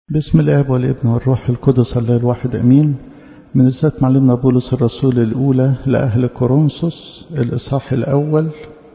بسم الاب والابن والروح القدس الله الواحد امين من رسالة معلمنا بولس الرسول الاولى لاهل كورنثوس الاصحاح الاول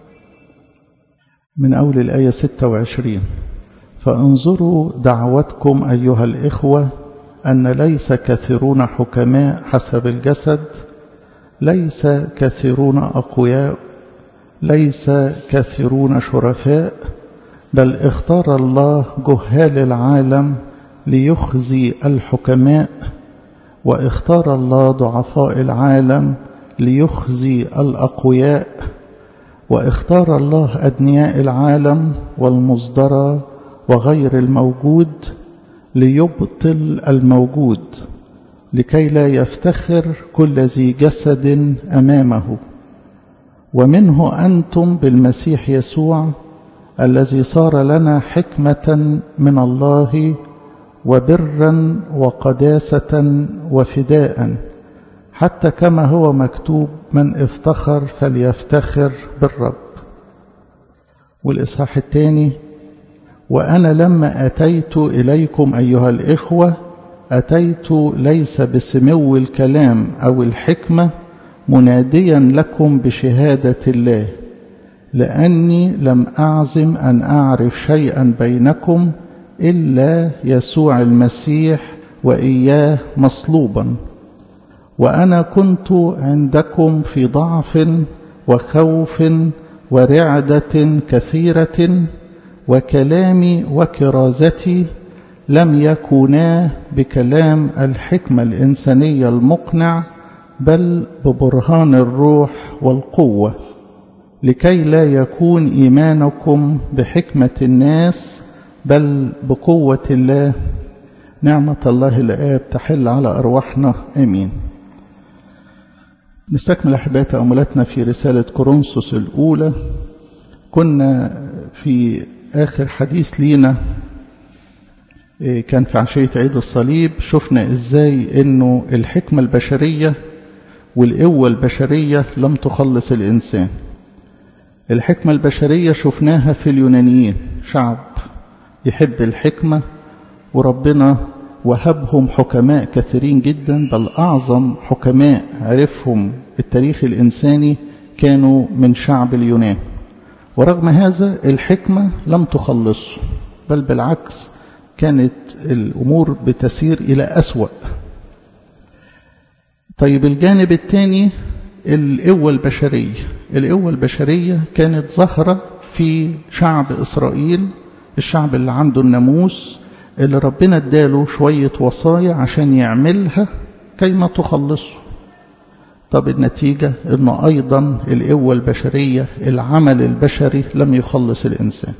من اول الايه 26 فانظروا دعوتكم ايها الاخوه ان ليس كثيرون حكماء حسب الجسد ليس كثيرون اقوياء ليس كثيرون شرفاء بل اختار الله جهال العالم ليخزي الحكماء واختار الله ضعفاء العالم ليخزي الاقوياء واختار الله ادنياء العالم والمصدر وغير الموجود ليبطل الموجود لكي لا يفتخر كل ذي جسد امامه ومنه انتم بالمسيح يسوع الذي صار لنا حكمه من الله وبرا وقداسة وفداء حتى كما هو مكتوب من افتخر فليفتخر بالرب والإصحاح الثاني وأنا لما أتيت إليكم أيها الإخوة أتيت ليس بسمو الكلام أو الحكمة مناديا لكم بشهادة الله لأني لم أعزم أن أعرف شيئا بينكم إلا يسوع المسيح وإياه مصلوبا وأنا كنت عندكم في ضعف وخوف ورعدة كثيرة وكلامي وكرازتي لم يكونا بكلام الحكمة الإنسانية المقنع بل ببرهان الروح والقوة لكي لا يكون إيمانكم بحكمة الناس بل بقوة الله نعمة الله الآب تحل على أرواحنا آمين نستكمل أحباء تأملاتنا في رسالة كورنثوس الأولى كنا في آخر حديث لينا كان في عشية عيد الصليب شفنا إزاي أنه الحكمة البشرية والقوة البشرية لم تخلص الإنسان الحكمة البشرية شفناها في اليونانيين شعب يحب الحكمة وربنا وهبهم حكماء كثيرين جدا بل أعظم حكماء عرفهم التاريخ الإنساني كانوا من شعب اليونان ورغم هذا الحكمة لم تخلصه بل بالعكس كانت الأمور بتسير إلى أسوأ طيب الجانب الثاني القوة البشرية القوة البشرية كانت ظاهرة في شعب إسرائيل الشعب اللي عنده الناموس اللي ربنا اداله شوية وصايا عشان يعملها كيما تخلصه طب النتيجة انه ايضا القوة البشرية العمل البشري لم يخلص الانسان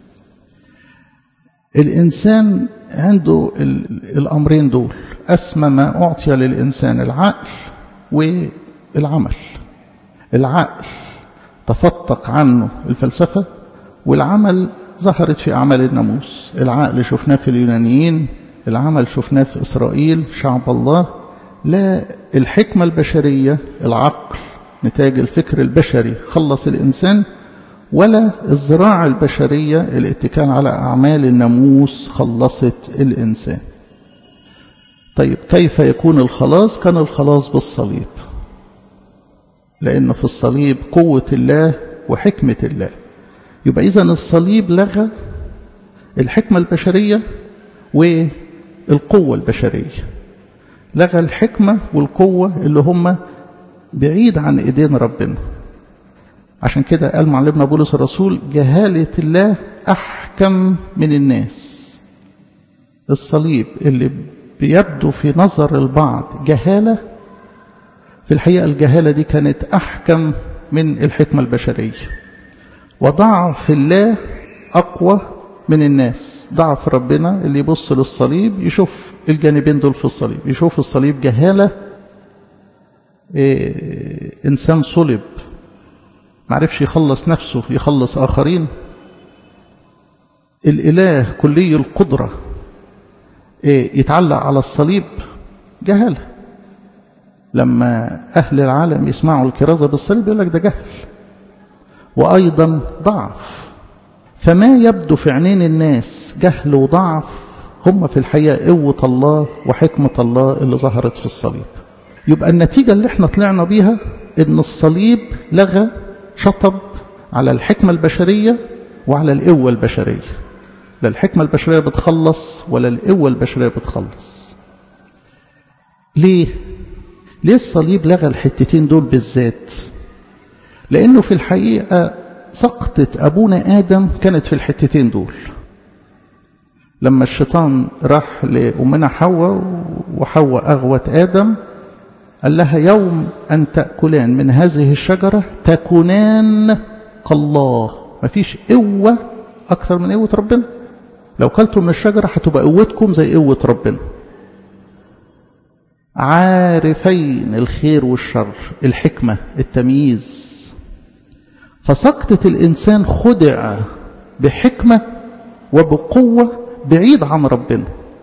الانسان عنده الامرين دول اسمى ما اعطي للانسان العقل والعمل العقل تفتق عنه الفلسفة والعمل ظهرت في أعمال الناموس العقل شفناه في اليونانيين العمل شفناه في إسرائيل شعب الله لا الحكمة البشرية العقل نتاج الفكر البشري خلص الإنسان ولا الزراعة البشرية الاتكال على أعمال الناموس خلصت الإنسان طيب كيف يكون الخلاص كان الخلاص بالصليب لأن في الصليب قوة الله وحكمة الله يبقى إذا الصليب لغى الحكمة البشرية والقوة البشرية لغى الحكمة والقوة اللي هم بعيد عن إيدين ربنا عشان كده قال معلمنا بولس الرسول جهالة الله أحكم من الناس الصليب اللي بيبدو في نظر البعض جهالة في الحقيقة الجهالة دي كانت أحكم من الحكمة البشرية وضعف الله أقوى من الناس ضعف ربنا اللي يبص للصليب يشوف الجانبين دول في الصليب يشوف الصليب جهالة إيه إنسان صلب معرفش يخلص نفسه يخلص آخرين الإله كلي القدرة إيه يتعلق على الصليب جهالة لما أهل العالم يسمعوا الكرازة بالصليب يقول لك ده جهل وأيضا ضعف فما يبدو في عينين الناس جهل وضعف هم في الحقيقة قوة الله وحكمة الله اللي ظهرت في الصليب يبقى النتيجة اللي احنا طلعنا بيها ان الصليب لغى شطب على الحكمة البشرية وعلى القوة البشرية لا الحكمة البشرية بتخلص ولا القوة البشرية بتخلص ليه؟ ليه الصليب لغى الحتتين دول بالذات؟ لأنه في الحقيقة سقطة أبونا آدم كانت في الحتتين دول لما الشيطان راح لأمنا حواء وحواء أغوت آدم قال لها يوم أن تأكلان من هذه الشجرة تكونان كالله مفيش قوة أكثر من قوة ربنا لو كلتم من الشجرة هتبقى قوتكم زي قوة ربنا عارفين الخير والشر الحكمة التمييز فسقطة الإنسان خدع بحكمة وبقوة بعيد عن ربنا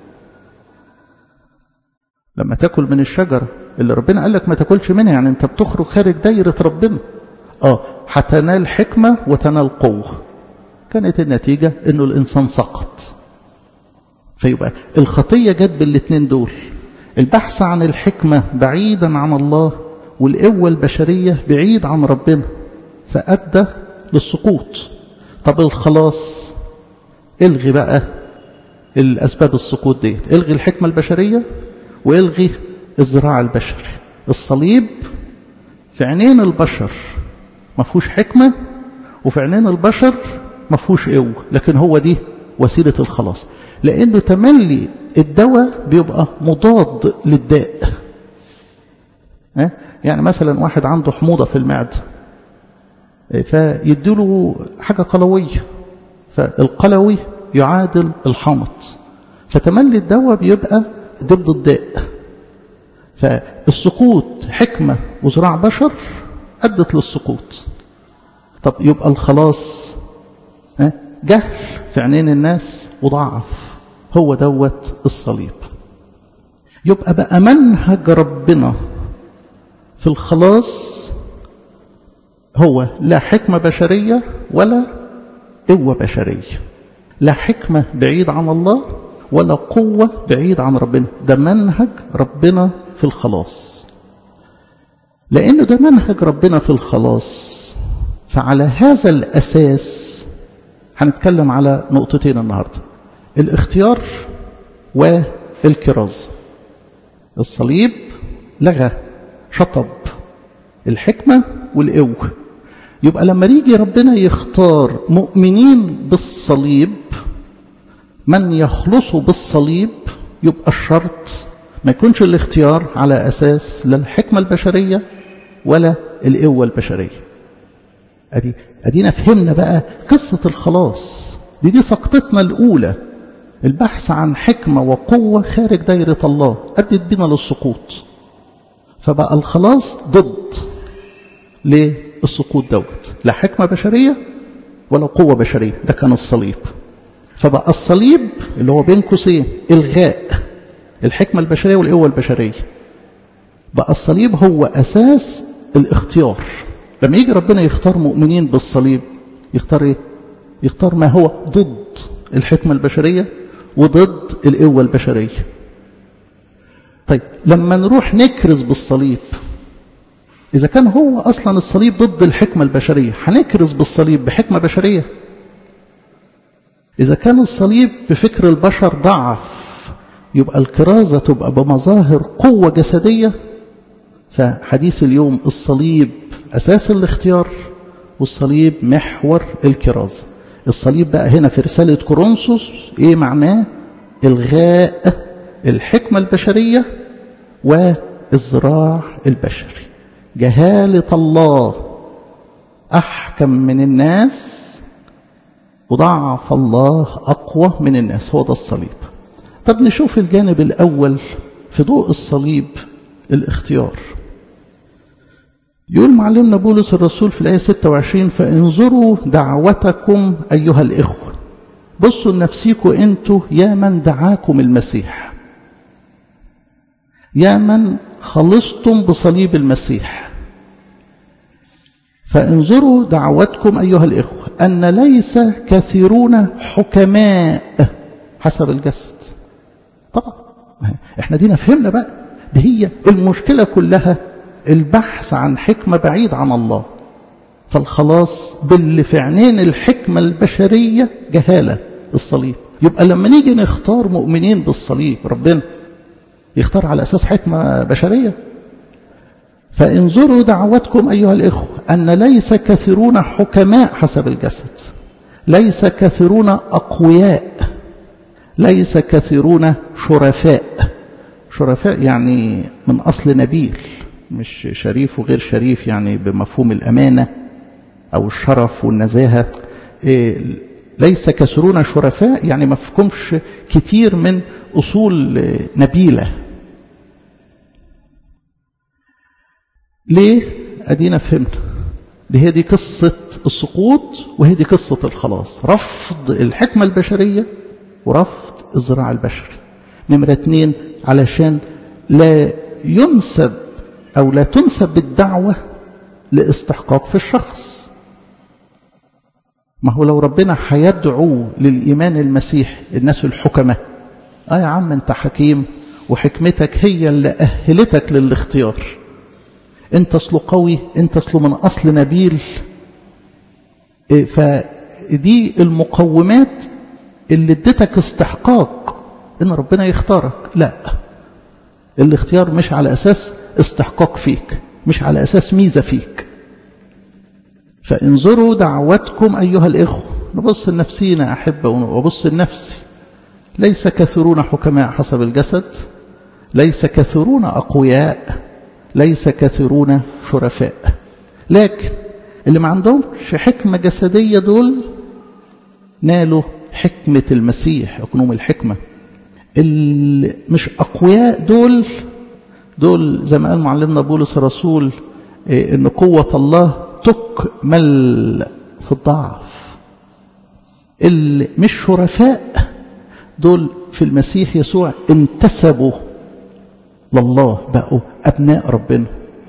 لما تاكل من الشجرة اللي ربنا قال لك ما تاكلش منها يعني انت بتخرج خارج دايرة ربنا اه هتنال حكمة وتنال قوة كانت النتيجة انه الانسان سقط فيبقى الخطية جت بالاتنين دول البحث عن الحكمة بعيدا عن الله والقوة البشرية بعيد عن ربنا فأدى للسقوط طب الخلاص الغي بقى الأسباب السقوط ديت الغي الحكمة البشرية والغي الزراع البشري الصليب في عينين البشر ما فيهوش حكمة وفي عينين البشر ما فيهوش قوة لكن هو دي وسيلة الخلاص لأنه تملي الدواء بيبقى مضاد للداء يعني مثلا واحد عنده حموضة في المعدة فيديله حاجة قلوية فالقلوي يعادل الحمض فتملي الدواء بيبقى ضد الداء فالسقوط حكمة وزراع بشر أدت للسقوط طب يبقى الخلاص جهل في عينين الناس وضعف هو دوت الصليب يبقى بقى منهج ربنا في الخلاص هو لا حكمة بشرية ولا قوة بشرية لا حكمة بعيد عن الله ولا قوة بعيد عن ربنا ده منهج ربنا في الخلاص لأنه ده منهج ربنا في الخلاص فعلى هذا الأساس هنتكلم على نقطتين النهاردة الاختيار والكرازة الصليب لغى شطب الحكمة والقوة يبقى لما يجي ربنا يختار مؤمنين بالصليب من يخلصوا بالصليب يبقى الشرط ما يكونش الاختيار على أساس لا الحكمة البشرية ولا القوة البشرية أدي أدينا فهمنا بقى قصة الخلاص دي دي سقطتنا الأولى البحث عن حكمة وقوة خارج دايرة الله أدت بنا للسقوط فبقى الخلاص ضد للسقوط دوت لا حكمة بشرية ولا قوة بشرية ده كان الصليب فبقى الصليب اللي هو بين قوسين إلغاء الحكمة البشرية والقوة البشرية بقى الصليب هو أساس الاختيار لما يجي ربنا يختار مؤمنين بالصليب يختار ايه يختار ما هو ضد الحكمة البشرية وضد القوة البشرية طيب لما نروح نكرز بالصليب إذا كان هو أصلا الصليب ضد الحكمة البشرية هنكرز بالصليب بحكمة بشرية إذا كان الصليب في فكر البشر ضعف يبقى الكرازة تبقى بمظاهر قوة جسدية فحديث اليوم الصليب أساس الاختيار والصليب محور الكرازة الصليب بقى هنا في رسالة كورنثوس إيه معناه إلغاء الحكمة البشرية والزراع البشري جهالة الله أحكم من الناس وضعف الله أقوى من الناس هو ده الصليب طب نشوف الجانب الأول في ضوء الصليب الاختيار يقول معلمنا بولس الرسول في الآية 26 فانظروا دعوتكم أيها الإخوة بصوا لنفسيكم أنتوا يا من دعاكم المسيح يا من خلصتم بصليب المسيح فانظروا دعوتكم أيها الإخوة أن ليس كثيرون حكماء حسب الجسد طبعا احنا دينا فهمنا بقى دي هي المشكلة كلها البحث عن حكمة بعيد عن الله فالخلاص باللي في عينين الحكمة البشرية جهالة الصليب يبقى لما نيجي نختار مؤمنين بالصليب ربنا يختار على أساس حكمة بشرية فانظروا دعوتكم أيها الإخوة أن ليس كثيرون حكماء حسب الجسد ليس كثيرون أقوياء ليس كثيرون شرفاء شرفاء يعني من أصل نبيل مش شريف وغير شريف يعني بمفهوم الأمانة أو الشرف والنزاهة ليس كثيرون شرفاء يعني ما فيكمش كتير من أصول نبيلة ليه؟ أدينا فهمنا دي هي دي قصة السقوط وهي دي قصة الخلاص رفض الحكمة البشرية ورفض الزراع البشري نمرة اتنين علشان لا ينسب أو لا تنسب بالدعوة لاستحقاق في الشخص ما هو لو ربنا هيدعو للإيمان المسيح الناس الحكمة آه يا عم أنت حكيم وحكمتك هي اللي أهلتك للاختيار أنت أصله قوي أنت أصله من أصل نبيل فدي المقومات اللي ادتك استحقاق ان ربنا يختارك لا الاختيار مش على اساس استحقاق فيك مش على اساس ميزه فيك فانظروا دعوتكم ايها الاخوه نبص لنفسينا احبه وابص لنفسي ليس كثيرون حكماء حسب الجسد ليس كثيرون اقوياء ليس كثيرون شرفاء لكن اللي ما عندهمش حكمه جسديه دول نالوا حكمة المسيح أقنوم الحكمة اللي مش أقوياء دول دول زي ما قال معلمنا بولس الرسول إيه إن قوة الله تكمل في الضعف اللي مش شرفاء دول في المسيح يسوع انتسبوا لله بقوا أبناء ربنا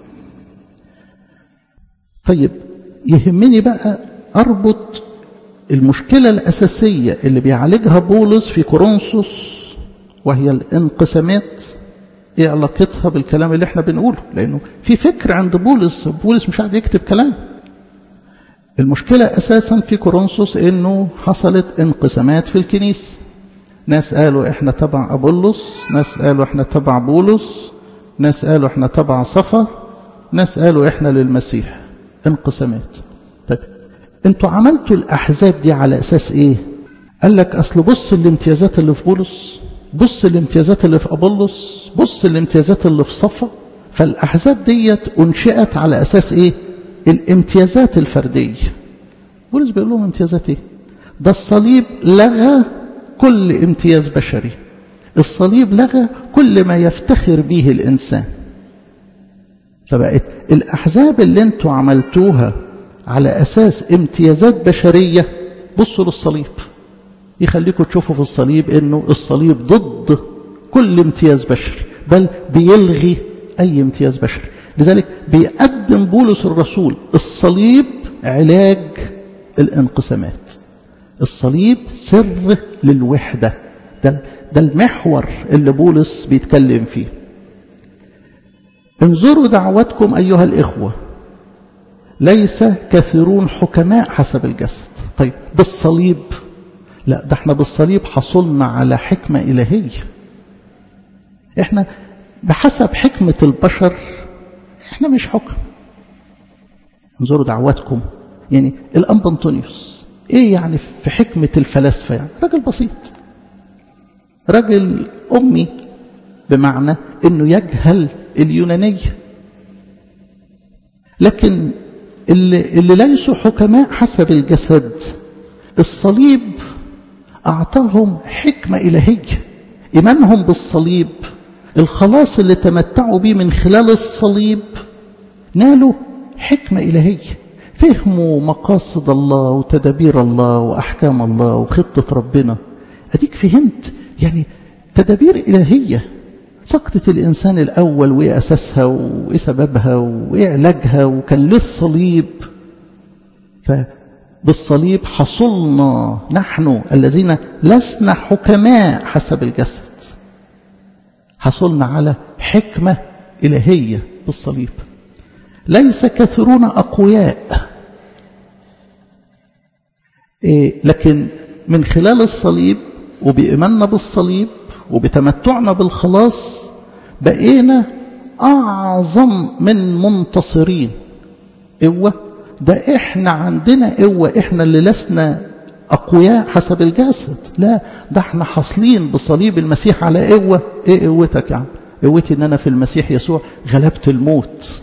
طيب يهمني بقى أربط المشكلة الأساسية اللي بيعالجها بولس في كورنثوس وهي الانقسامات ايه علاقتها بالكلام اللي احنا بنقوله لانه في فكر عند بولس بولس مش قاعد يكتب كلام المشكلة اساسا في كورنثوس انه حصلت انقسامات في الكنيسة ناس قالوا احنا تبع ابولس ناس قالوا احنا تبع بولس ناس قالوا احنا تبع صفا ناس قالوا احنا للمسيح انقسامات طيب انتوا عملتوا الاحزاب دي على اساس ايه قال لك اصل بص الامتيازات اللي في بولس بص الامتيازات اللي في ابولس بص الامتيازات اللي في صفا فالاحزاب ديت انشئت على اساس ايه الامتيازات الفرديه بولس بيقول لهم امتيازات ايه ده الصليب لغى كل امتياز بشري الصليب لغى كل ما يفتخر به الانسان فبقت الاحزاب اللي انتوا عملتوها على أساس امتيازات بشرية بصوا للصليب يخليكم تشوفوا في الصليب انه الصليب ضد كل امتياز بشري بل بيلغي اي امتياز بشري لذلك بيقدم بولس الرسول الصليب علاج الانقسامات الصليب سر للوحدة ده, ده المحور اللي بولس بيتكلم فيه انظروا دعوتكم أيها الإخوة ليس كثيرون حكماء حسب الجسد طيب بالصليب لا ده احنا بالصليب حصلنا على حكمة إلهية احنا بحسب حكمة البشر احنا مش حكم انظروا دعواتكم يعني الأنبا أنطونيوس ايه يعني في حكمة الفلاسفة يعني راجل بسيط راجل أمي بمعنى انه يجهل اليونانية لكن اللي, اللي ليسوا حكماء حسب الجسد الصليب أعطاهم حكمة إلهية إيمانهم بالصليب الخلاص اللي تمتعوا به من خلال الصليب نالوا حكمة إلهية فهموا مقاصد الله وتدابير الله وأحكام الله وخطة ربنا أديك فهمت يعني تدابير إلهية سقطة الإنسان الأول وإيه أساسها وإيه سببها وإيه علاجها وكان ليه الصليب فبالصليب حصلنا نحن الذين لسنا حكماء حسب الجسد حصلنا على حكمة إلهية بالصليب ليس كثيرون أقوياء إيه لكن من خلال الصليب وبإيماننا بالصليب وبتمتعنا بالخلاص بقينا أعظم من منتصرين قوة ده إحنا عندنا قوة إحنا اللي لسنا أقوياء حسب الجسد لا ده احنا حاصلين بصليب المسيح على قوة إيه قوتك يا عم قوتي إن أنا في المسيح يسوع غلبت الموت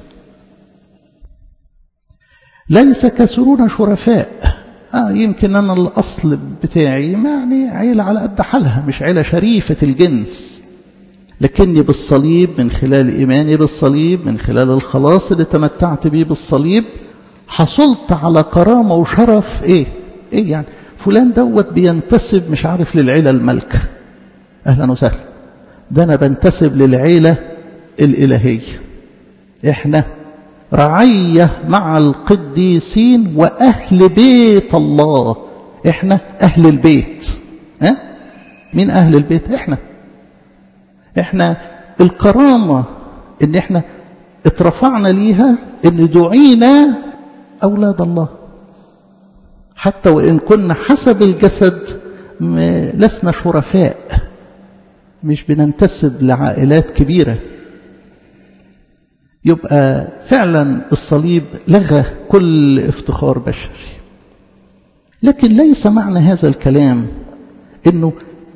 ليس كثيرون شرفاء آه يمكن أنا الأصل بتاعي يعني عيلة على قد حالها مش عيلة شريفة الجنس لكني بالصليب من خلال إيماني بالصليب من خلال الخلاص اللي تمتعت بيه بالصليب حصلت على كرامة وشرف إيه إيه يعني فلان دوت بينتسب مش عارف للعيلة الملكة أهلا وسهلا ده أنا بنتسب للعيلة الإلهية إحنا رعية مع القديسين وأهل بيت الله إحنا أهل البيت ها؟ مين أهل البيت إحنا إحنا الكرامة إن إحنا اترفعنا ليها إن دعينا أولاد الله حتى وإن كنا حسب الجسد لسنا شرفاء مش بننتسب لعائلات كبيرة يبقى فعلا الصليب لغى كل افتخار بشري لكن ليس معنى هذا الكلام انه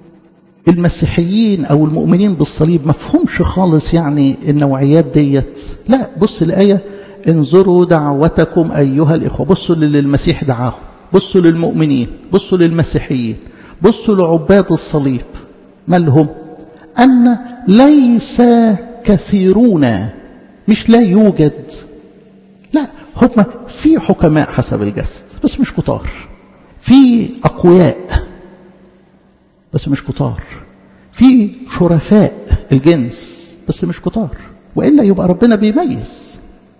المسيحيين او المؤمنين بالصليب مفهومش خالص يعني النوعيات ديت لا بص الآية انظروا دعوتكم أيها الإخوة بصوا للي المسيح دعاهم بصوا للمؤمنين بصوا للمسيحيين بصوا لعباد الصليب ما لهم أن ليس كثيرون مش لا يوجد لا هم في حكماء حسب الجسد بس مش كتار في أقوياء بس مش كتار في شرفاء الجنس بس مش كتار وإلا يبقى ربنا بيميز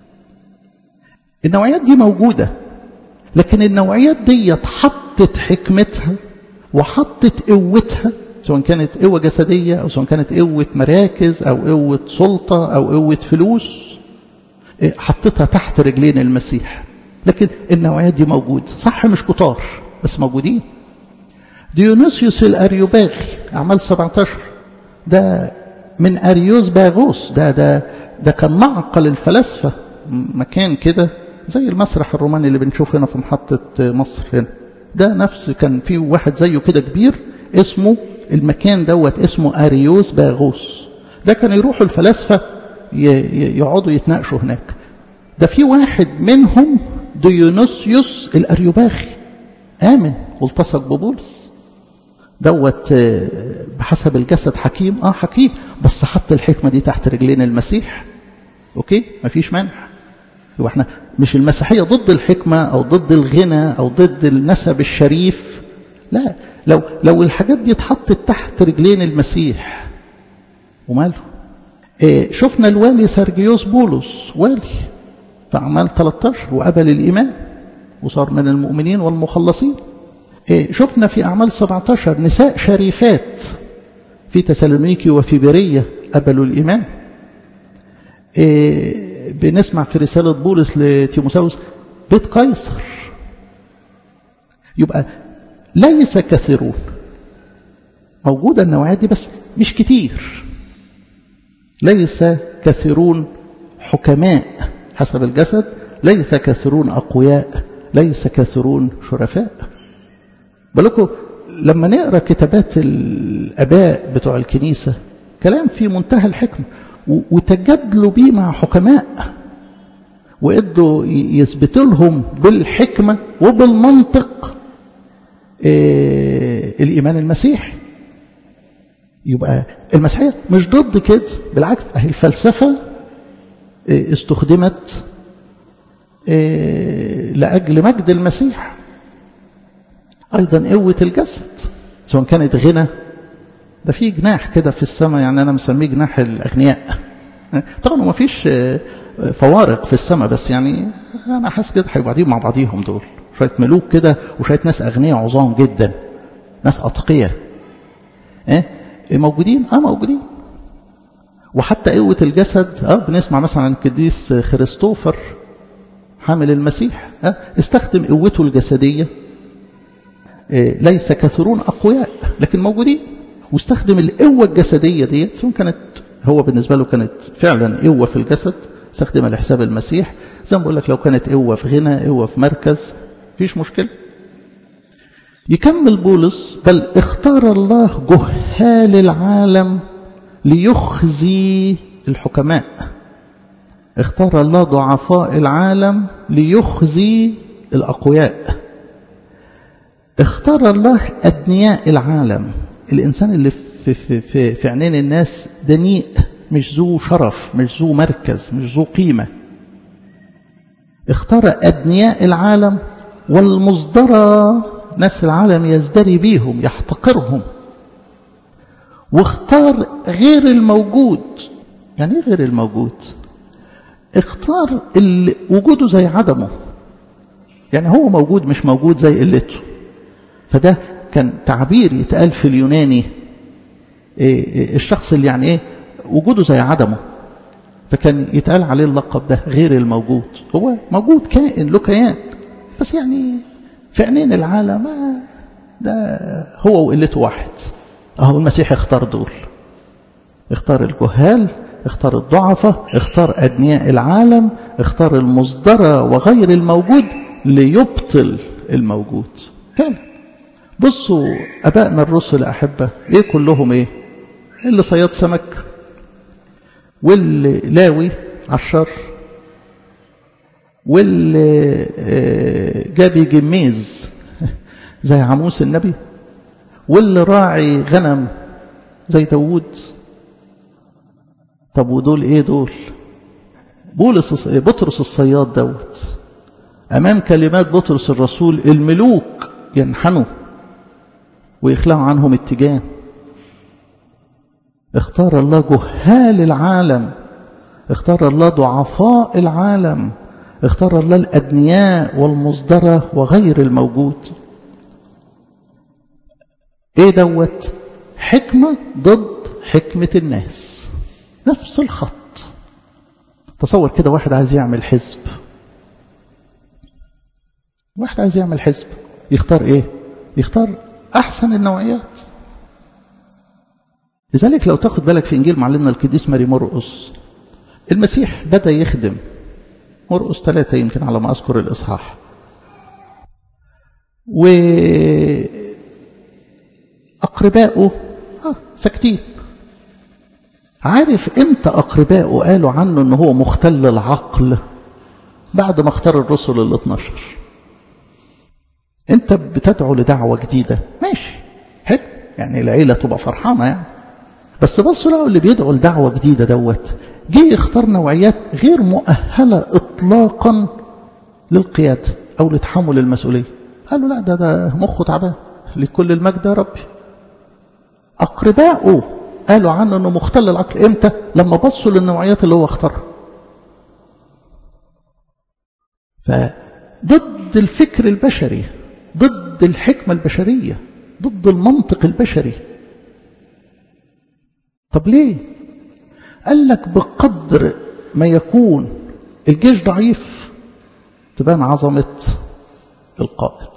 النوعيات دي موجودة لكن النوعيات دي حطت حكمتها وحطت قوتها سواء كانت قوة جسدية أو سواء كانت قوة مراكز أو قوة سلطة أو قوة فلوس حطتها تحت رجلين المسيح لكن النوعيات دي موجودة صح مش كتار بس موجودين ديونيسيوس الأريوباغي أعمال 17 ده من أريوس باغوس ده ده ده كان معقل الفلاسفة مكان كده زي المسرح الروماني اللي بنشوف هنا في محطة مصر هنا ده نفس كان في واحد زيه كده كبير اسمه المكان دوت اسمه أريوس باغوس ده كان يروحوا الفلاسفة يقعدوا يتناقشوا هناك ده في واحد منهم ديونيسيوس الأريوباخي آمن والتصق ببولس دوت بحسب الجسد حكيم اه حكيم بس حط الحكمة دي تحت رجلين المسيح اوكي مفيش مانع يبقى احنا مش المسيحية ضد الحكمة او ضد الغنى او ضد النسب الشريف لا لو لو الحاجات دي اتحطت تحت رجلين المسيح وماله إيه شفنا الوالي سرجيوس بولس والي في أعمال 13 وقبل الإيمان وصار من المؤمنين والمخلصين إيه شفنا في أعمال 17 نساء شريفات في تسالونيكي وفي برية قبلوا الإيمان إيه بنسمع في رسالة بولس لتيموساوس بيت قيصر يبقى ليس كثيرون موجودة النوعيات دي بس مش كتير ليس كثيرون حكماء حسب الجسد ليس كثيرون أقوياء ليس كثيرون شرفاء بالكم لما نقرأ كتابات الأباء بتوع الكنيسة كلام في منتهى الحكمة وتجادلوا بيه مع حكماء وإدوا يثبتوا لهم بالحكمة وبالمنطق إيه الإيمان المسيحي يبقى المسيحية مش ضد كده بالعكس أهي الفلسفة إيه استخدمت إيه لأجل مجد المسيح أيضا قوة الجسد سواء كانت غنى ده في جناح كده في السماء يعني أنا مسميه جناح الأغنياء طبعا ما فيش فوارق في السماء بس يعني أنا حاسس كده هيبقوا مع بعضيهم دول شوية ملوك كده وشوية ناس أغنياء عظام جدا ناس أتقياء إيه موجودين اه موجودين وحتى قوة الجسد اه بنسمع مثلا عن القديس خريستوفر حامل المسيح اه استخدم قوته الجسدية اه ليس كثيرون أقوياء لكن موجودين واستخدم القوة الجسدية ديت سواء كانت هو بالنسبة له كانت فعلا قوة في الجسد استخدمها لحساب المسيح زي ما بقول لك لو كانت قوة في غنى قوة في مركز فيش مشكلة يكمل بولس بل اختار الله جهال العالم ليخزي الحكماء اختار الله ضعفاء العالم ليخزي الأقوياء اختار الله أدنياء العالم الإنسان اللي في, في, في, في عينين الناس دنيء مش ذو شرف مش ذو مركز مش ذو قيمة اختار أدنياء العالم والمصدرة ناس العالم يزدري بيهم يحتقرهم واختار غير الموجود يعني ايه غير الموجود اختار اللي وجوده زي عدمه يعني هو موجود مش موجود زي قلته فده كان تعبير يتقال في اليوناني إيه الشخص اللي يعني ايه وجوده زي عدمه فكان يتقال عليه اللقب ده غير الموجود هو موجود كائن له كيان بس يعني في عينين العالم ده هو وقلته واحد اهو المسيح اختار دول اختار الجهال اختار الضعفة اختار أدنياء العالم اختار المصدرة وغير الموجود ليبطل الموجود كان بصوا أبائنا الرسل أحبة إيه كلهم إيه اللي صياد سمك واللي لاوي عشر واللي جابي جميز زي عموس النبي واللي راعي غنم زي داوود طب ودول ايه دول بولس بطرس الصياد دوت امام كلمات بطرس الرسول الملوك ينحنوا ويخلعوا عنهم اتجاه اختار الله جهال العالم اختار الله ضعفاء العالم اختار الله الأدنياء والمصدرة وغير الموجود ايه دوت حكمة ضد حكمة الناس نفس الخط تصور كده واحد عايز يعمل حزب واحد عايز يعمل حزب يختار ايه يختار احسن النوعيات لذلك لو تاخد بالك في انجيل معلمنا القديس ماري مرقس المسيح بدا يخدم مرقس ثلاثة يمكن على ما اذكر الاصحاح و اقربائه آه ساكتين عارف امتى اقربائه قالوا عنه ان هو مختل العقل بعد ما اختار الرسل ال 12 انت بتدعو لدعوة جديدة ماشي حلو يعني العيلة تبقى فرحانة يعني بس بصوا لقوا اللي بيدعوا لدعوة جديدة دوت جه يختار نوعيات غير مؤهلة اطلاقا للقيادة او لتحمل المسؤولية قالوا لا ده ده مخه تعبان لكل المجد يا ربي اقربائه قالوا عنه انه مختل العقل امتى لما بصوا للنوعيات اللي هو اختارها فضد الفكر البشري ضد الحكمة البشرية ضد المنطق البشري طب ليه قال لك بقدر ما يكون الجيش ضعيف تبان عظمة القائد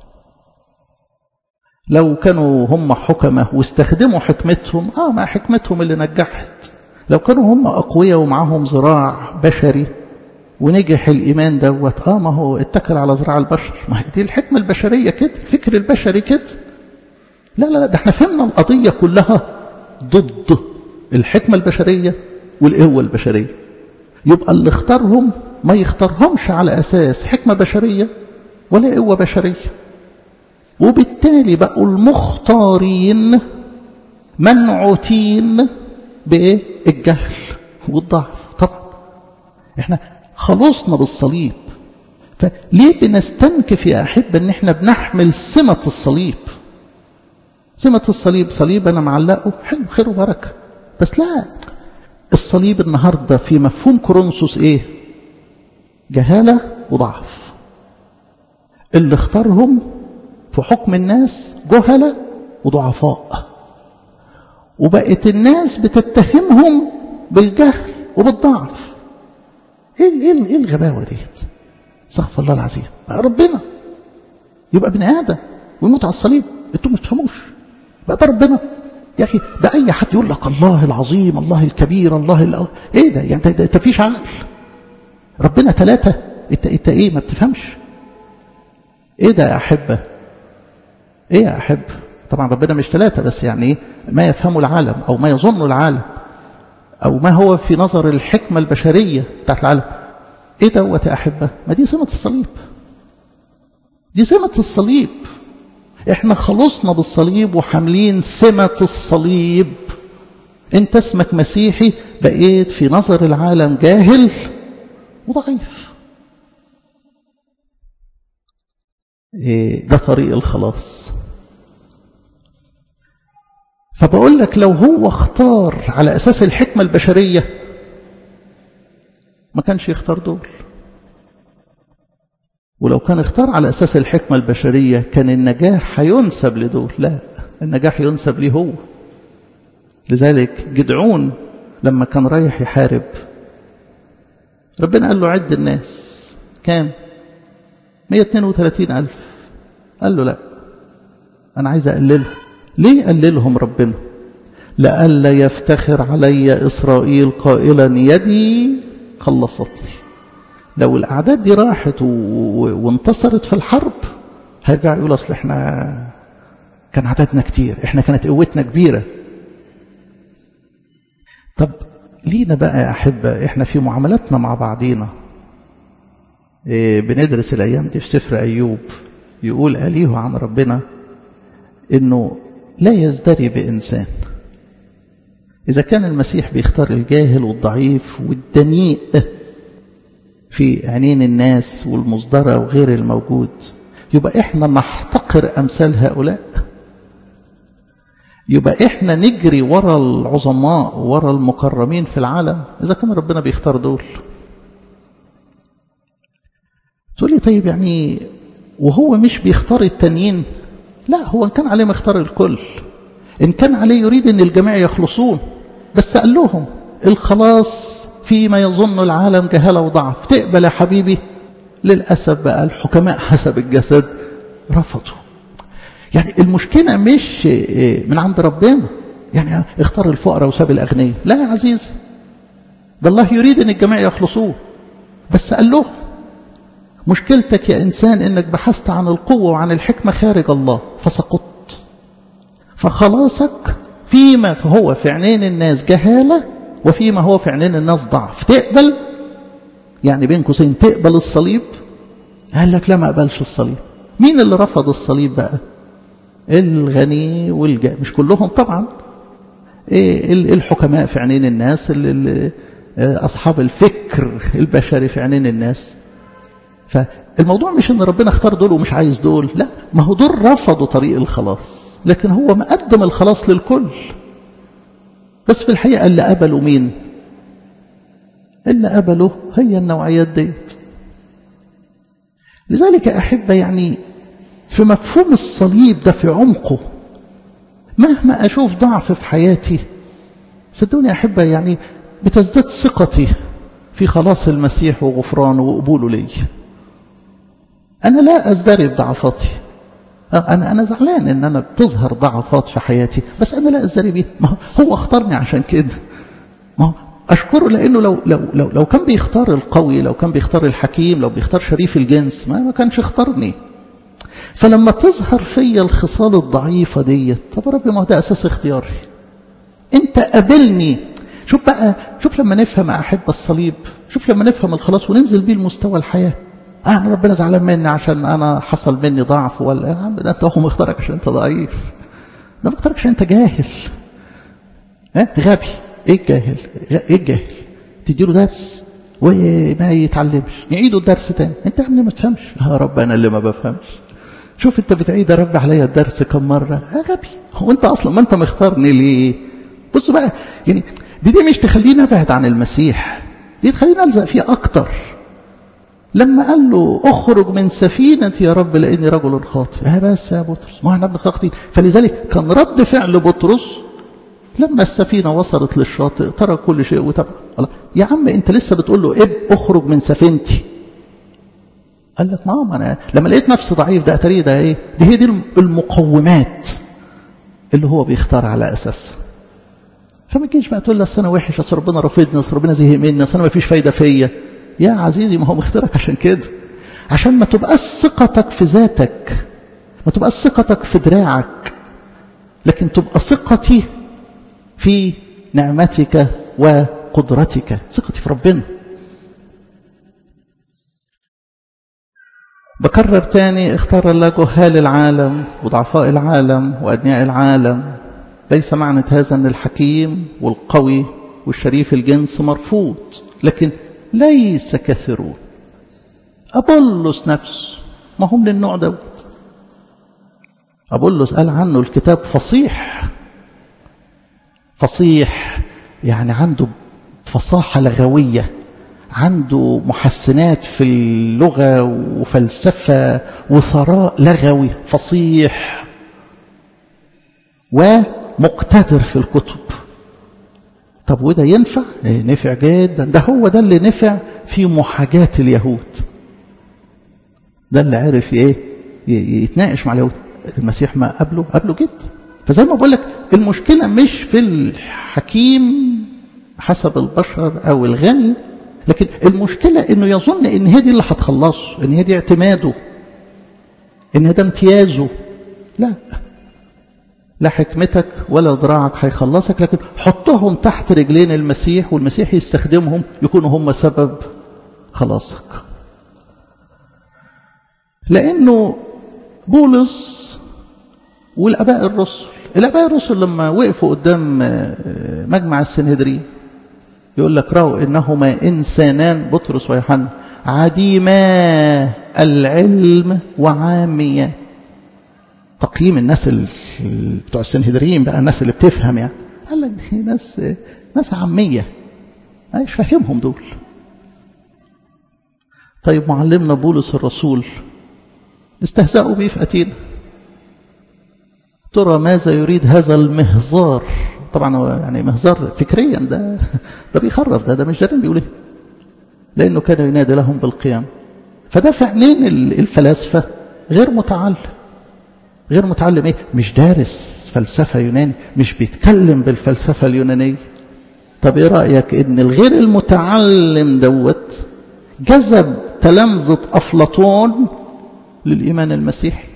لو كانوا هم حكمة واستخدموا حكمتهم اه ما حكمتهم اللي نجحت لو كانوا هم أقوياء ومعاهم زراع بشري ونجح الإيمان دوت اه ما هو اتكل على زراع البشر ما هي دي الحكمة البشرية كده الفكر البشري كده لا لا ده احنا فهمنا القضية كلها ضد الحكمة البشرية والقوة البشرية يبقى اللي اختارهم ما يختارهمش على أساس حكمة بشرية ولا قوة بشرية وبالتالي بقوا المختارين منعوتين بايه الجهل والضعف طبعا احنا خلصنا بالصليب فليه بنستنكف يا احبه ان احنا بنحمل سمه الصليب سمه الصليب صليب انا معلقه حلو خير وبركه بس لا الصليب النهارده في مفهوم كورنثوس ايه جهاله وضعف اللي اختارهم في حكم الناس جهلة وضعفاء وبقت الناس بتتهمهم بالجهل وبالضعف ايه ايه ايه الغباوه ديت استغفر الله العظيم بقى ربنا يبقى ابن ادم ويموت على الصليب انتوا ما تفهموش بقى ده ربنا يا اخي ده اي حد يقول لك الله العظيم الله الكبير الله ال... ايه ده يعني انت انت فيش عقل ربنا ثلاثه انت انت ايه ما بتفهمش ايه ده يا احبه ايه يا احب طبعا ربنا مش ثلاثه بس يعني ايه ما يفهمه العالم او ما يظنه العالم او ما هو في نظر الحكمه البشريه بتاعت العالم ايه دوت يا احبه ما دي سمه الصليب دي سمه الصليب احنا خلصنا بالصليب وحاملين سمة الصليب انت اسمك مسيحي بقيت في نظر العالم جاهل وضعيف ايه ده طريق الخلاص فبقول لك لو هو اختار على اساس الحكمة البشرية ما كانش يختار دول ولو كان اختار على أساس الحكمة البشرية كان النجاح هينسب لدول لا النجاح ينسب ليه هو لذلك جدعون لما كان رايح يحارب ربنا قال له عد الناس كام 132 ألف قال له لا أنا عايز أقللهم ليه قللهم ربنا لئلا يفتخر علي إسرائيل قائلا يدي خلصتني لو الأعداد دي راحت و... وانتصرت في الحرب هيرجع يقول أصل إحنا كان عددنا كتير إحنا كانت قوتنا كبيرة طب لينا بقى يا أحبة إحنا في معاملاتنا مع بعضينا إيه بندرس الأيام دي في سفر أيوب يقول أليه عن ربنا إنه لا يزدري بإنسان إذا كان المسيح بيختار الجاهل والضعيف والدنيء في عينين الناس والمصدرة وغير الموجود يبقى احنا نحتقر امثال هؤلاء يبقى احنا نجري ورا العظماء ورا المكرمين في العالم اذا كان ربنا بيختار دول تقول لي طيب يعني وهو مش بيختار التانيين لا هو ان كان عليه مختار الكل ان كان عليه يريد ان الجميع يخلصون بس قال لهم الخلاص فيما يظن العالم جهالة وضعف تقبل يا حبيبي للأسف بقى الحكماء حسب الجسد رفضوا يعني المشكلة مش من عند ربنا يعني اختار الفقراء وساب الأغنياء لا يا عزيزي ده الله يريد ان الجميع يخلصوه بس قال له مشكلتك يا إنسان إنك بحثت عن القوة وعن الحكمة خارج الله فسقطت فخلاصك فيما هو في عينين الناس جهالة وفيما هو في عينين الناس ضعف تقبل يعني بين قوسين تقبل الصليب قال لك لا ما اقبلش الصليب مين اللي رفض الصليب بقى الغني والجاء مش كلهم طبعا إيه الحكماء في عينين الناس أصحاب الفكر البشري في عينين الناس فالموضوع مش ان ربنا اختار دول ومش عايز دول لا ما هو دول رفضوا طريق الخلاص لكن هو مقدم الخلاص للكل بس في الحقيقة اللي قبلوا مين اللي قبلوا هي النوعيات ديت لذلك أحب يعني في مفهوم الصليب ده في عمقه مهما أشوف ضعف في حياتي صدقوني أحب يعني بتزداد ثقتي في خلاص المسيح وغفرانه وقبوله لي أنا لا أزدري بضعفاتي أنا أنا زعلان إن أنا بتظهر ضعفات في حياتي بس أنا لا أزدري بيها ما هو اختارني عشان كده ما هو أشكره لأنه لو لو لو لو كان بيختار القوي لو كان بيختار الحكيم لو بيختار شريف الجنس ما ما كانش اختارني فلما تظهر فيا الخصال الضعيفة ديت طب ربي ما هو ده أساس اختياري أنت قابلني شوف بقى شوف لما نفهم أحب الصليب شوف لما نفهم الخلاص وننزل بيه لمستوى الحياة آه ربنا زعلان مني عشان أنا حصل مني ضعف ولا يا عم ده أنت هو مختارك عشان أنت ضعيف ده مختارك عشان أنت جاهل ها غبي إيه الجاهل إيه الجاهل تديله درس وما يتعلمش يعيدوا الدرس تاني أنت يا ابني ما تفهمش يا رب أنا اللي ما بفهمش شوف أنت بتعيد يا رب عليا الدرس كم مرة يا غبي هو أنت أصلا ما أنت مختارني ليه بصوا بقى يعني دي دي مش تخليني ابعد عن المسيح دي تخليني الزق فيه اكتر لما قال له اخرج من سفينتي يا رب لاني رجل خاطئ اه بس يا بطرس ما احنا ابن خاطئين فلذلك كان رد فعل بطرس لما السفينة وصلت للشاطئ ترى كل شيء وتبع الله يا عم انت لسه بتقول له اب اخرج من سفينتي قال لك ما انا لما لقيت نفسي ضعيف ده اتاري ده ايه دي هي دي المقومات اللي هو بيختار على اساسها فما تجيش بقى تقول لي اصل انا وحش اصل ربنا رافضني اصل ربنا زهق مني اصل انا ما فيش فايده فيا يا عزيزي ما هو مختارك عشان كده عشان ما تبقاش ثقتك في ذاتك ما تبقاش ثقتك في دراعك لكن تبقى ثقتي في نعمتك وقدرتك ثقتي في ربنا بكرر تاني اختار الله جهال العالم وضعفاء العالم وأدنياء العالم ليس معنى هذا أن الحكيم والقوي والشريف الجنس مرفوض لكن ليس كثيرون أبولس نفسه ما هم للنوع دوت أبولس قال عنه الكتاب فصيح فصيح يعني عنده فصاحة لغوية عنده محسنات في اللغة وفلسفة وثراء لغوي فصيح ومقتدر في الكتب طب وده ينفع؟ إيه نفع جدا ده هو ده اللي نفع في محاجاة اليهود ده اللي عرف ايه يتناقش مع اليهود المسيح ما قبله قبله جدا فزي ما بقول لك المشكلة مش في الحكيم حسب البشر أو الغني لكن المشكلة انه يظن ان هي دي اللي هتخلصه ان هي دي اعتماده ان ده امتيازه لا لا حكمتك ولا ذراعك هيخلصك لكن حطهم تحت رجلين المسيح والمسيح يستخدمهم يكونوا هم سبب خلاصك لانه بولس والاباء الرسل الاباء الرسل لما وقفوا قدام مجمع السنهدرين يقول لك رأوا إنهما إنسانان بطرس ويوحنا عديما العلم وعاميا تقييم الناس بتوع السنهدرين بقى الناس اللي بتفهم يعني قال لك دي ناس ناس عامية مش فاهمهم دول طيب معلمنا بولس الرسول استهزأوا بيه في أتينا ترى ماذا يريد هذا المهزار طبعا هو يعني مهزار فكريا ده ده بيخرف ده ده مش دارين بيقول ايه لانه كان ينادي لهم بالقيام فده فعلين الفلاسفه غير متعلم غير متعلم ايه مش دارس فلسفه يوناني مش بيتكلم بالفلسفه اليونانيه طب ايه رايك ان الغير المتعلم دوت جذب تلامذه افلاطون للايمان المسيحي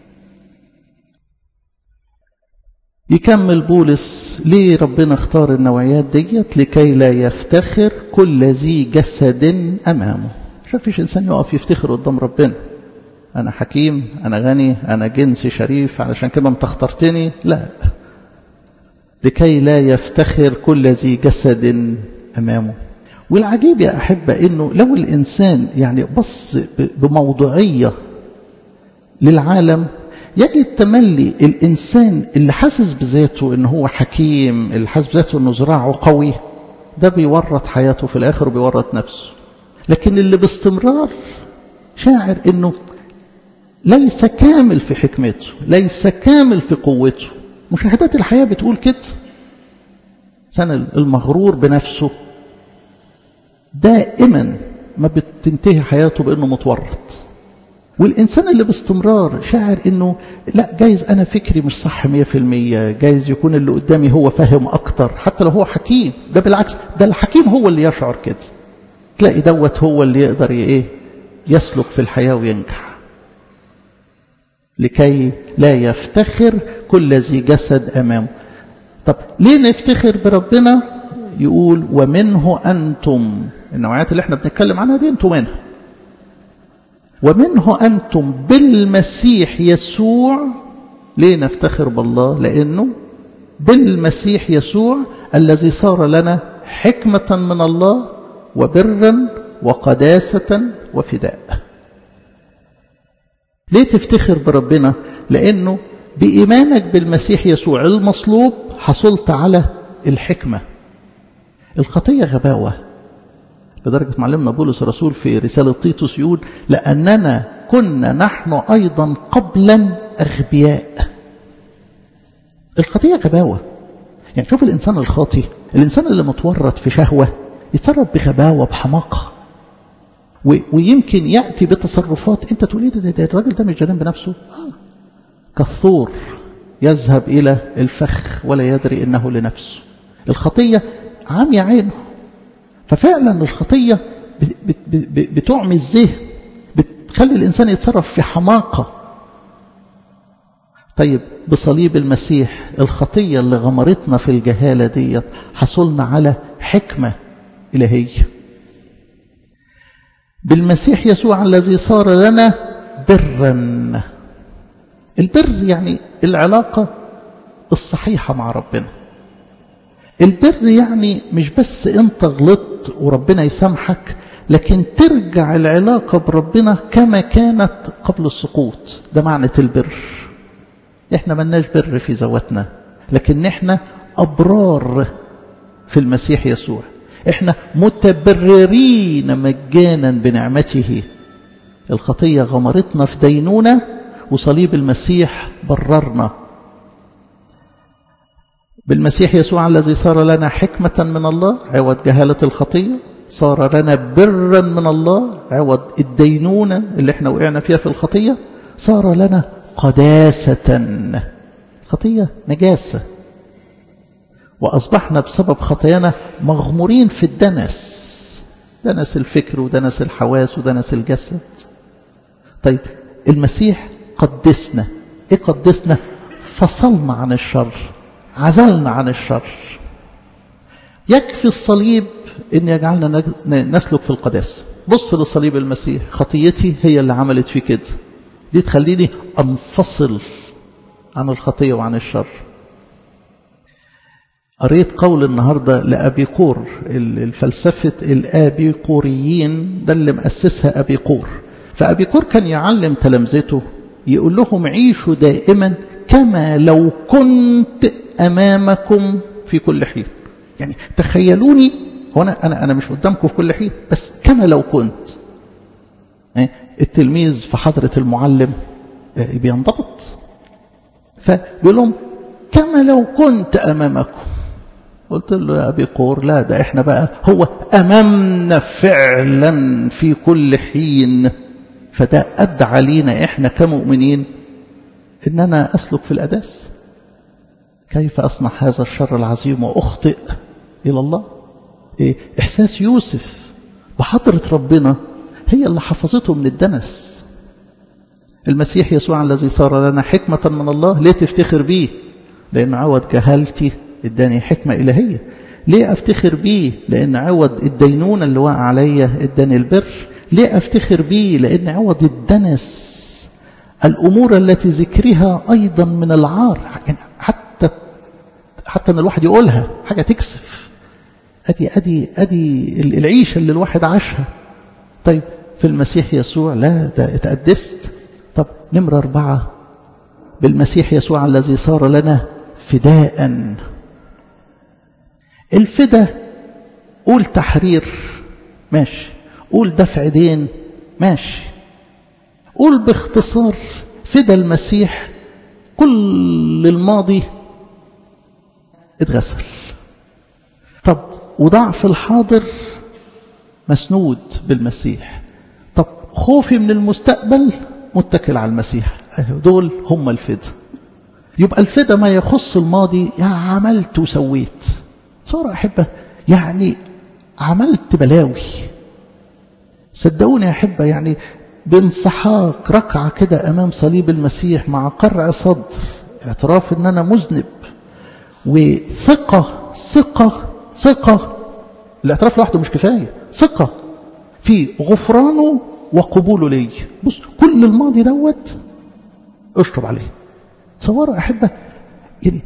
يكمل بولس ليه ربنا اختار النوعيات ديت لكي لا يفتخر كل ذي جسد أمامه شوف فيش إنسان يقف يفتخر قدام ربنا أنا حكيم أنا غني أنا جنسي شريف علشان كده أنت اخترتني لا لكي لا يفتخر كل ذي جسد أمامه والعجيب يا أحبة إنه لو الإنسان يعني بص بموضوعية للعالم يجد تملي الإنسان اللي حاسس بذاته إن هو حكيم اللي حاسس بذاته إنه ذراعه قوي ده بيورط حياته في الآخر وبيورط نفسه لكن اللي باستمرار شاعر إنه ليس كامل في حكمته ليس كامل في قوته مشاهدات الحياة بتقول كده سنة المغرور بنفسه دائما ما بتنتهي حياته بأنه متورط والإنسان اللي باستمرار شاعر إنه لا جايز أنا فكري مش صح مية في المية جايز يكون اللي قدامي هو فاهم أكتر حتى لو هو حكيم ده بالعكس ده الحكيم هو اللي يشعر كده تلاقي دوت هو اللي يقدر إيه يسلك في الحياة وينجح لكي لا يفتخر كل ذي جسد أمامه طب ليه نفتخر بربنا يقول ومنه أنتم النوعيات اللي احنا بنتكلم عنها دي انتم منها ومنه أنتم بالمسيح يسوع ليه نفتخر بالله لأنه بالمسيح يسوع الذي صار لنا حكمة من الله وبرا وقداسة وفداء ليه تفتخر بربنا لأنه بإيمانك بالمسيح يسوع المصلوب حصلت على الحكمة الخطية غباوة لدرجة معلمنا بولس الرسول في رسالة تيتوس يقول لأننا كنا نحن أيضا قبلا أغبياء الخطية غباوة يعني شوف الإنسان الخاطي الإنسان اللي متورط في شهوة يتصرف بغباوة بحماقة ويمكن يأتي بتصرفات أنت تقول إيه ده, ده الراجل ده مش جنان بنفسه آه. كالثور يذهب إلى الفخ ولا يدري إنه لنفسه الخطية عمي عينه ففعلا الخطية بتعمي الذهن بتخلي الإنسان يتصرف في حماقة طيب بصليب المسيح الخطية اللي غمرتنا في الجهالة ديت حصلنا على حكمة إلهية بالمسيح يسوع الذي صار لنا برا البر يعني العلاقة الصحيحة مع ربنا البر يعني مش بس انت غلطت وربنا يسامحك لكن ترجع العلاقة بربنا كما كانت قبل السقوط ده معنى البر احنا ملناش بر في ذواتنا لكن احنا أبرار في المسيح يسوع احنا متبررين مجانا بنعمته الخطية غمرتنا في دينونة وصليب المسيح بررنا بالمسيح يسوع الذي صار لنا حكمة من الله عوض جهالة الخطية صار لنا برا من الله عوض الدينونة اللي احنا وقعنا فيها في الخطية صار لنا قداسة خطية نجاسة وأصبحنا بسبب خطايانا مغمورين في الدنس دنس الفكر ودنس الحواس ودنس الجسد طيب المسيح قدسنا ايه قدسنا فصلنا عن الشر عزلنا عن الشر يكفي الصليب ان يجعلنا نسلك في القداسه بص لصليب المسيح خطيتي هي اللي عملت في كده دي تخليني انفصل عن الخطيه وعن الشر قريت قول النهاردة لأبيقور الفلسفة الأبيقوريين ده اللي مؤسسها أبيقور فأبيقور كان يعلم تلامذته يقول لهم عيشوا دائما كما لو كنت أمامكم في كل حين يعني تخيلوني هو أنا, أنا, أنا مش قدامكم في كل حين بس كما لو كنت التلميذ في حضرة المعلم بينضبط فبيقول لهم كما لو كنت أمامكم قلت له يا أبي قور لا ده إحنا بقى هو أمامنا فعلا في كل حين فده أدعى لينا إحنا كمؤمنين إن أنا أسلك في الأداس كيف أصنع هذا الشر العظيم وأخطئ إلى الله إيه؟ إحساس يوسف بحضرة ربنا هي اللي حفظته من الدنس المسيح يسوع الذي صار لنا حكمة من الله ليه تفتخر بيه لأن عوض جهالتي اداني حكمة إلهية ليه أفتخر بيه لأن عوض الدينونة اللي وقع عليا اداني البر ليه أفتخر بيه لأن عوض الدنس الأمور التي ذكرها أيضا من العار يعني حتى حتى أن الواحد يقولها حاجة تكسف أدي, أدي, أدي العيشة اللي الواحد عاشها طيب في المسيح يسوع لا ده اتقدست طب نمرة أربعة بالمسيح يسوع الذي صار لنا فداء الفدا قول تحرير ماشي قول دفع دين ماشي قول باختصار فدا المسيح كل الماضي اتغسل طب وضعف الحاضر مسنود بالمسيح طب خوفي من المستقبل متكل على المسيح دول هم الفدا يبقى الفدا ما يخص الماضي يا عملت وسويت صار أحبة يعني عملت بلاوي صدقوني يا أحبة يعني بانسحاق ركعة كده أمام صليب المسيح مع قرع صدر اعتراف أن أنا مذنب وثقة ثقة ثقة الاعتراف لوحده مش كفاية ثقة في غفرانه وقبوله لي بص كل الماضي دوت اشطب عليه تصوروا أحبة يعني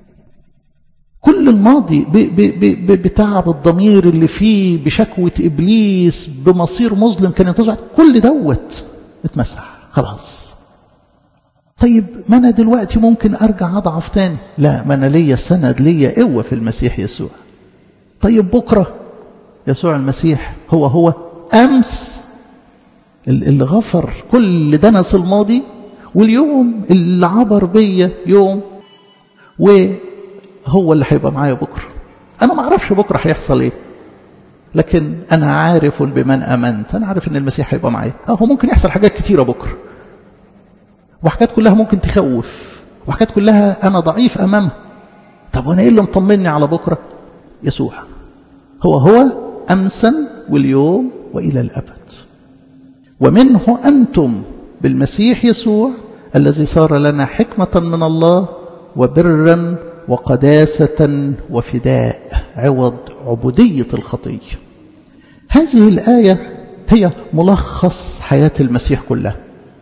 كل الماضي بتعب الضمير اللي فيه بشكوة إبليس بمصير مظلم كان ينتظر كل دوت اتمسح خلاص طيب ما أنا دلوقتي ممكن أرجع أضعف تاني لا ما أنا ليا سند ليا قوة في المسيح يسوع طيب بكرة يسوع المسيح هو هو أمس اللي غفر كل دنس الماضي واليوم اللي عبر بيا يوم هو اللي هيبقى معايا بكرة أنا ما أعرفش بكرة هيحصل إيه لكن أنا عارف بمن أمنت أنا عارف إن المسيح هيبقى معايا هو ممكن يحصل حاجات كتيرة بكرة وحاجات كلها ممكن تخوف وحاجات كلها أنا ضعيف أمامها طب وأنا إيه اللي مطمني على بكرة يسوع هو هو أمسا واليوم وإلى الأبد ومنه أنتم بالمسيح يسوع الذي صار لنا حكمة من الله وبرا وقداسة وفداء عوض عبودية الخطية هذه الآية هي ملخص حياة المسيح كلها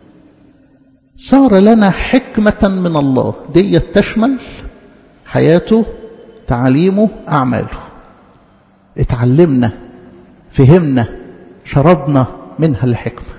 صار لنا حكمة من الله دي تشمل حياته تعليمه أعماله اتعلمنا فهمنا شربنا منها الحكمة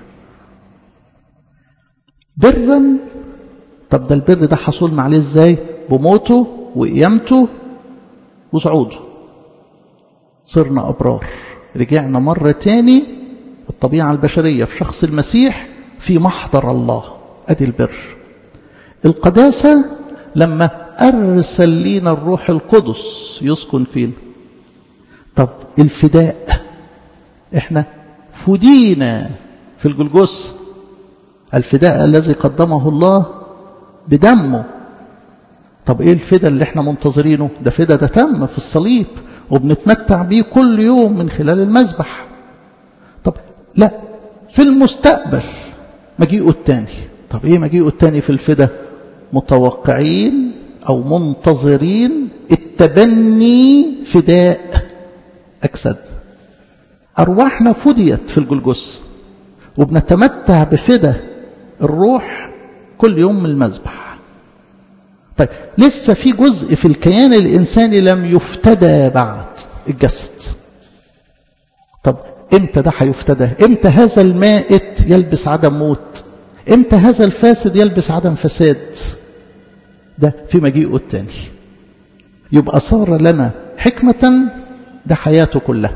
برا طب ده البر ده حصلنا عليه ازاي بموته وقيامته وصعوده صرنا أبرار رجعنا مرة تاني الطبيعة البشرية في شخص المسيح في محضر الله أدي البر القداسة لما أرسل لينا الروح القدس يسكن فينا طب الفداء احنا فدينا في الجلجوس الفداء الذي قدمه الله بدمه طب ايه الفدا اللي احنا منتظرينه ده فدا ده تم في الصليب وبنتمتع بيه كل يوم من خلال المذبح طب لا في المستقبل مجيئه التاني طب ايه مجيئه التاني في الفدا متوقعين او منتظرين التبني فداء اجساد ارواحنا فديت في الجلجس وبنتمتع بفدا الروح كل يوم من المذبح طيب لسه في جزء في الكيان الإنساني لم يفتدى بعد الجسد طب امتى ده هيفتدى امتى هذا المائت يلبس عدم موت امتى هذا الفاسد يلبس عدم فساد ده في مجيئه التاني يبقى صار لنا حكمة ده حياته كلها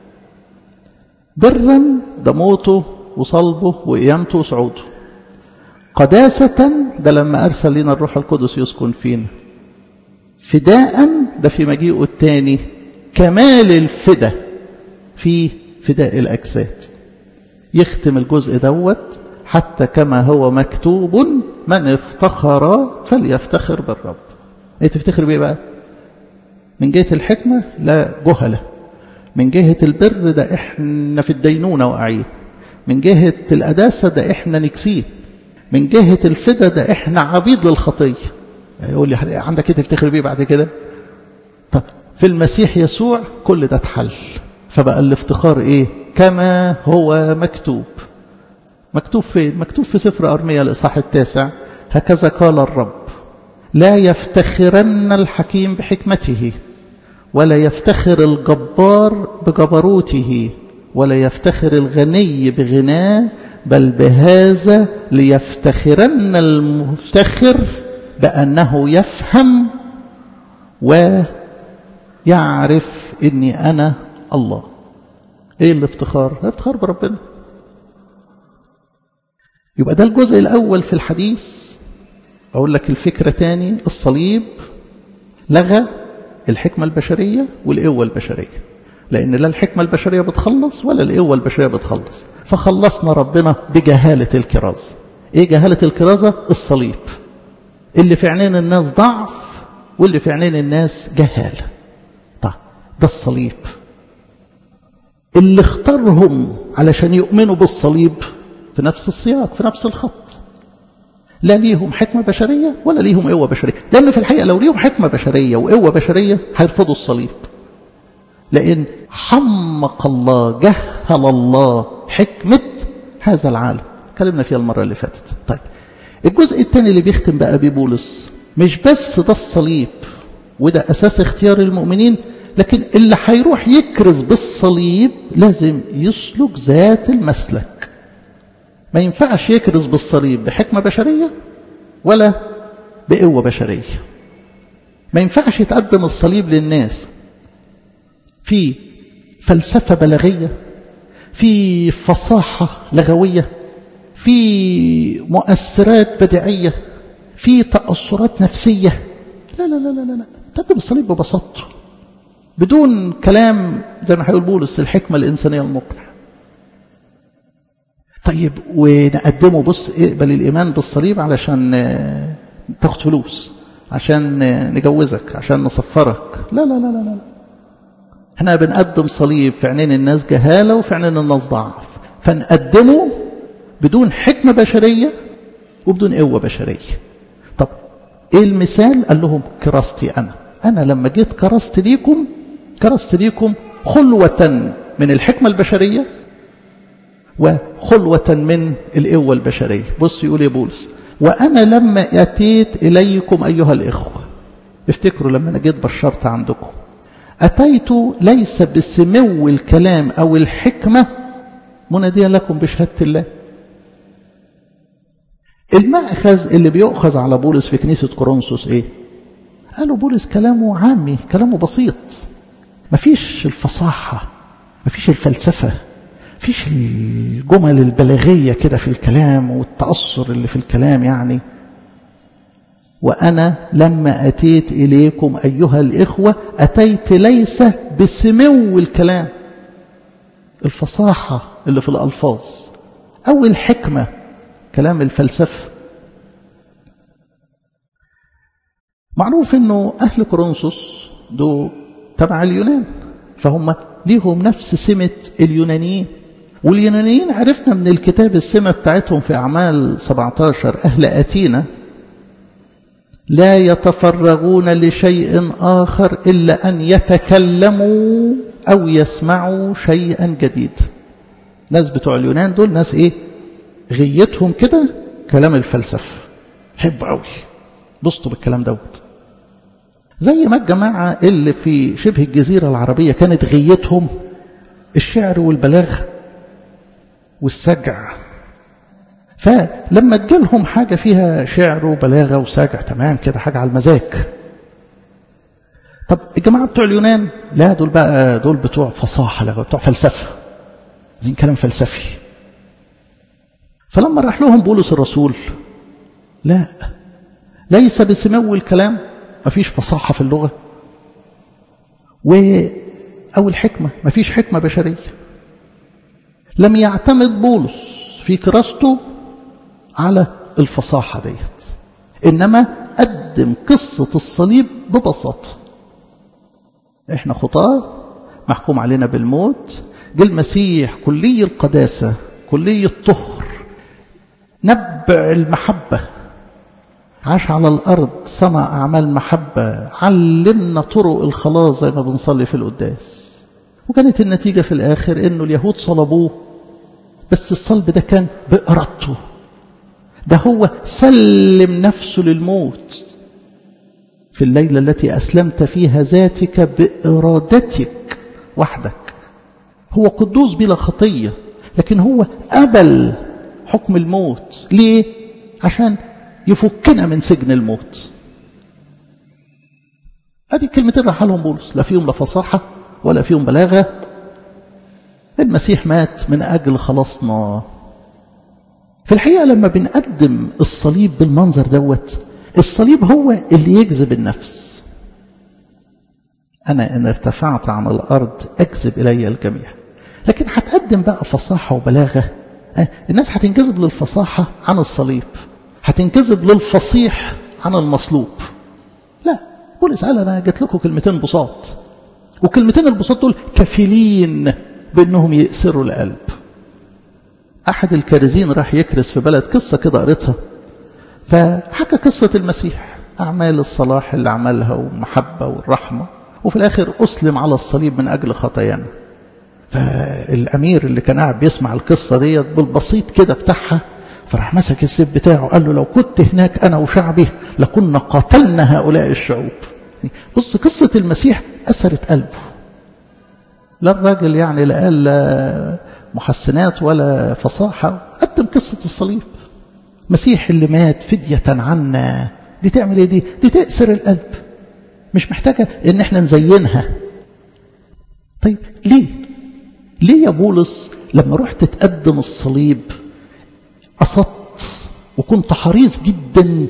برا ده موته وصلبه وقيامته وصعوده قداسة ده لما أرسل لنا الروح القدس يسكن فينا فداء ده في مجيئه الثاني كمال الفدا في فداء الأجساد يختم الجزء دوت حتى كما هو مكتوب من افتخر فليفتخر بالرب ايه تفتخر بيه بقى من جهة الحكمة لا جهلة من جهة البر ده احنا في الدينونة واقعين من جهة القداسة ده احنا نكسين من جهة الفدا ده احنا عبيد للخطية يقول لي عندك ايه تفتخر بيه بعد كده طب في المسيح يسوع كل ده اتحل فبقى الافتخار ايه كما هو مكتوب مكتوب فين مكتوب في سفر أرمية الإصحاح التاسع هكذا قال الرب لا يفتخرن الحكيم بحكمته ولا يفتخر الجبار بجبروته ولا يفتخر الغني بغناه بل بهذا ليفتخرن المفتخر بأنه يفهم ويعرف إني أنا الله إيه الافتخار؟ الافتخار بربنا يبقى ده الجزء الأول في الحديث أقول لك الفكرة تاني الصليب لغى الحكمة البشرية والقوة البشرية لأن لا الحكمة البشرية بتخلص ولا القوة البشرية بتخلص فخلصنا ربنا بجهالة الكرازة إيه جهالة الكرازة؟ الصليب اللي في عينين الناس ضعف واللي في عينين الناس جهالة طيب ده الصليب اللي اختارهم علشان يؤمنوا بالصليب في نفس السياق في نفس الخط لا ليهم حكمة بشرية ولا ليهم قوة بشرية لأن في الحقيقة لو ليهم حكمة بشرية وقوة بشرية هيرفضوا الصليب لأن حمق الله جهل الله حكمة هذا العالم اتكلمنا فيها المرة اللي فاتت طيب الجزء الثاني اللي بيختم بقى بيه بولس مش بس ده الصليب وده أساس اختيار المؤمنين لكن اللي هيروح يكرز بالصليب لازم يسلك ذات المسلك ما ينفعش يكرز بالصليب بحكمة بشرية ولا بقوة بشرية ما ينفعش يتقدم الصليب للناس في فلسفة بلاغية في فصاحة لغوية في مؤثرات بديعية في تأثرات نفسية لا لا لا لا لا تقدم الصليب ببساطته بدون كلام زي ما هيقول بولس الحكمة الإنسانية المقنعة طيب ونقدمه بص اقبل الإيمان بالصليب علشان تاخد فلوس عشان نجوزك عشان نصفرك لا لا لا لا لا احنا بنقدم صليب في عينين الناس جهالة وفي عينين الناس ضعف فنقدمه بدون حكمة بشرية وبدون قوة بشرية طب ايه المثال قال لهم كراستي انا انا لما جيت كرست ليكم كرست ليكم خلوة من الحكمة البشرية وخلوة من القوة البشرية بص يقول يا بولس وأنا لما أتيت إليكم أيها الإخوة افتكروا لما أنا جيت بشرت عندكم أتيت ليس بسمو الكلام أو الحكمة مناديا لكم بشهادة الله المأخذ اللي بيؤخذ على بولس في كنيسة كورنثوس إيه قالوا بولس كلامه عامي كلامه بسيط مفيش الفصاحة مفيش الفلسفة مفيش الجمل البلاغية كده في الكلام والتأثر اللي في الكلام يعني وأنا لما أتيت إليكم أيها الإخوة أتيت ليس بسمو الكلام الفصاحة اللي في الألفاظ أو الحكمة كلام الفلسفة معروف أنه أهل كورنثوس دو تبع اليونان فهم ليهم نفس سمة اليونانيين واليونانيين عرفنا من الكتاب السمة بتاعتهم في أعمال 17 أهل أتينا لا يتفرغون لشيء آخر إلا أن يتكلموا أو يسمعوا شيئا جديد ناس بتوع اليونان دول ناس إيه غيتهم كده كلام الفلسفة حب قوي بسطوا بالكلام دوت زي ما الجماعة اللي في شبه الجزيرة العربية كانت غيتهم الشعر والبلاغ والسجع فلما تجيلهم حاجة فيها شعر وبلاغة وسجع تمام كده حاجة على المزاج طب الجماعة بتوع اليونان لا دول بقى دول بتوع فصاحة لا بتوع فلسفة عايزين كلام فلسفي فلما راح لهم بولس الرسول لا ليس بسمو الكلام مفيش فصاحة في اللغة و أو الحكمة مفيش حكمة بشرية لم يعتمد بولس في كراسته على الفصاحة ديت إنما قدم قصة الصليب ببساطة إحنا خطاة محكوم علينا بالموت جه المسيح كلي القداسة كلي الطهر نبع المحبة عاش على الأرض صنع أعمال محبة علمنا طرق الخلاص زي ما بنصلي في القداس وكانت النتيجة في الآخر إنه اليهود صلبوه بس الصلب ده كان بإرادته ده هو سلم نفسه للموت في الليلة التي أسلمت فيها ذاتك بإرادتك وحدك هو قدوس بلا خطية لكن هو قبل حكم الموت ليه؟ عشان يفكنا من سجن الموت هذه الكلمتين راح لهم بولس لا فيهم لا فصاحة ولا فيهم بلاغة المسيح مات من أجل خلاصنا في الحقيقة لما بنقدم الصليب بالمنظر دوت الصليب هو اللي يجذب النفس أنا إن ارتفعت عن الأرض أجذب إلي الجميع لكن هتقدم بقى فصاحة وبلاغة الناس هتنجذب للفصاحة عن الصليب هتنجذب للفصيح عن المصلوب لا بولس قال أنا جت لكم كلمتين بساط وكلمتين البساط دول كفيلين بأنهم يأسروا القلب أحد الكارزين راح يكرس في بلد قصة كده قريتها فحكى قصة المسيح أعمال الصلاح اللي عملها والمحبة والرحمة وفي الآخر أسلم على الصليب من أجل خطايانا فالأمير اللي كان قاعد بيسمع القصة ديت بالبسيط كده بتاعها فراح مسك السيف بتاعه قال له لو كنت هناك أنا وشعبي لكنا قاتلنا هؤلاء الشعوب بص قصة المسيح أثرت قلبه لا الراجل يعني لا قال محسنات ولا فصاحة قدم قصة الصليب مسيح اللي مات فدية عنا دي تعمل ايه دي دي تأسر القلب مش محتاجة ان احنا نزينها طيب ليه ليه يا بولس لما رحت تقدم الصليب قصدت وكنت حريص جدا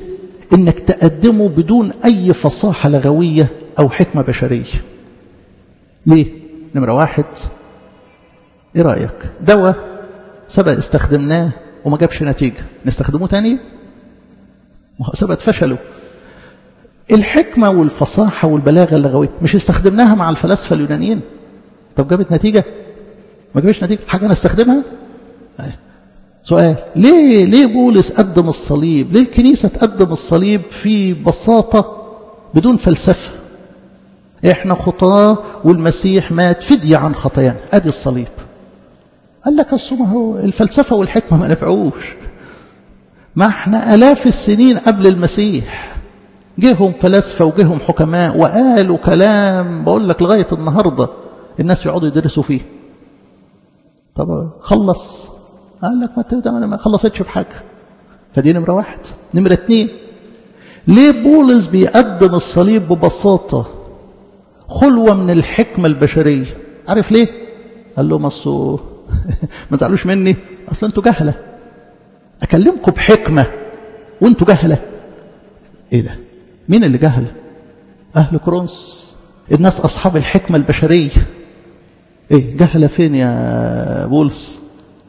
انك تقدمه بدون اي فصاحة لغوية او حكمة بشرية ليه نمرة واحد ايه رأيك دواء سبق استخدمناه وما جابش نتيجة نستخدمه تاني ما هو سبق فشله الحكمة والفصاحة والبلاغة اللغوية مش استخدمناها مع الفلاسفة اليونانيين طب جابت نتيجة ما جابش نتيجة حاجة نستخدمها سؤال ليه ليه بولس قدم الصليب ليه الكنيسة تقدم الصليب في بساطة بدون فلسفة احنا خطاة والمسيح مات فدية عن خطايانا ادي الصليب قال لك اصل هو الفلسفة والحكمة ما نفعوش ما احنا الاف السنين قبل المسيح جيهم فلاسفة وجيهم حكماء وقالوا كلام بقول لك لغاية النهاردة الناس يقعدوا يدرسوا فيه طب خلص قال لك ما تبدأ ما خلصتش بحاجة فدي نمرة واحد نمرة اتنين ليه بولس بيقدم الصليب ببساطة خلوة من الحكمة البشرية عارف ليه قال لهم اصل ما تزعلوش مني اصل انتوا جهلة اكلمكم بحكمة وانتوا جهلة ايه ده مين اللي جهلة اهل كرونس الناس اصحاب الحكمة البشرية ايه جهلة فين يا بولس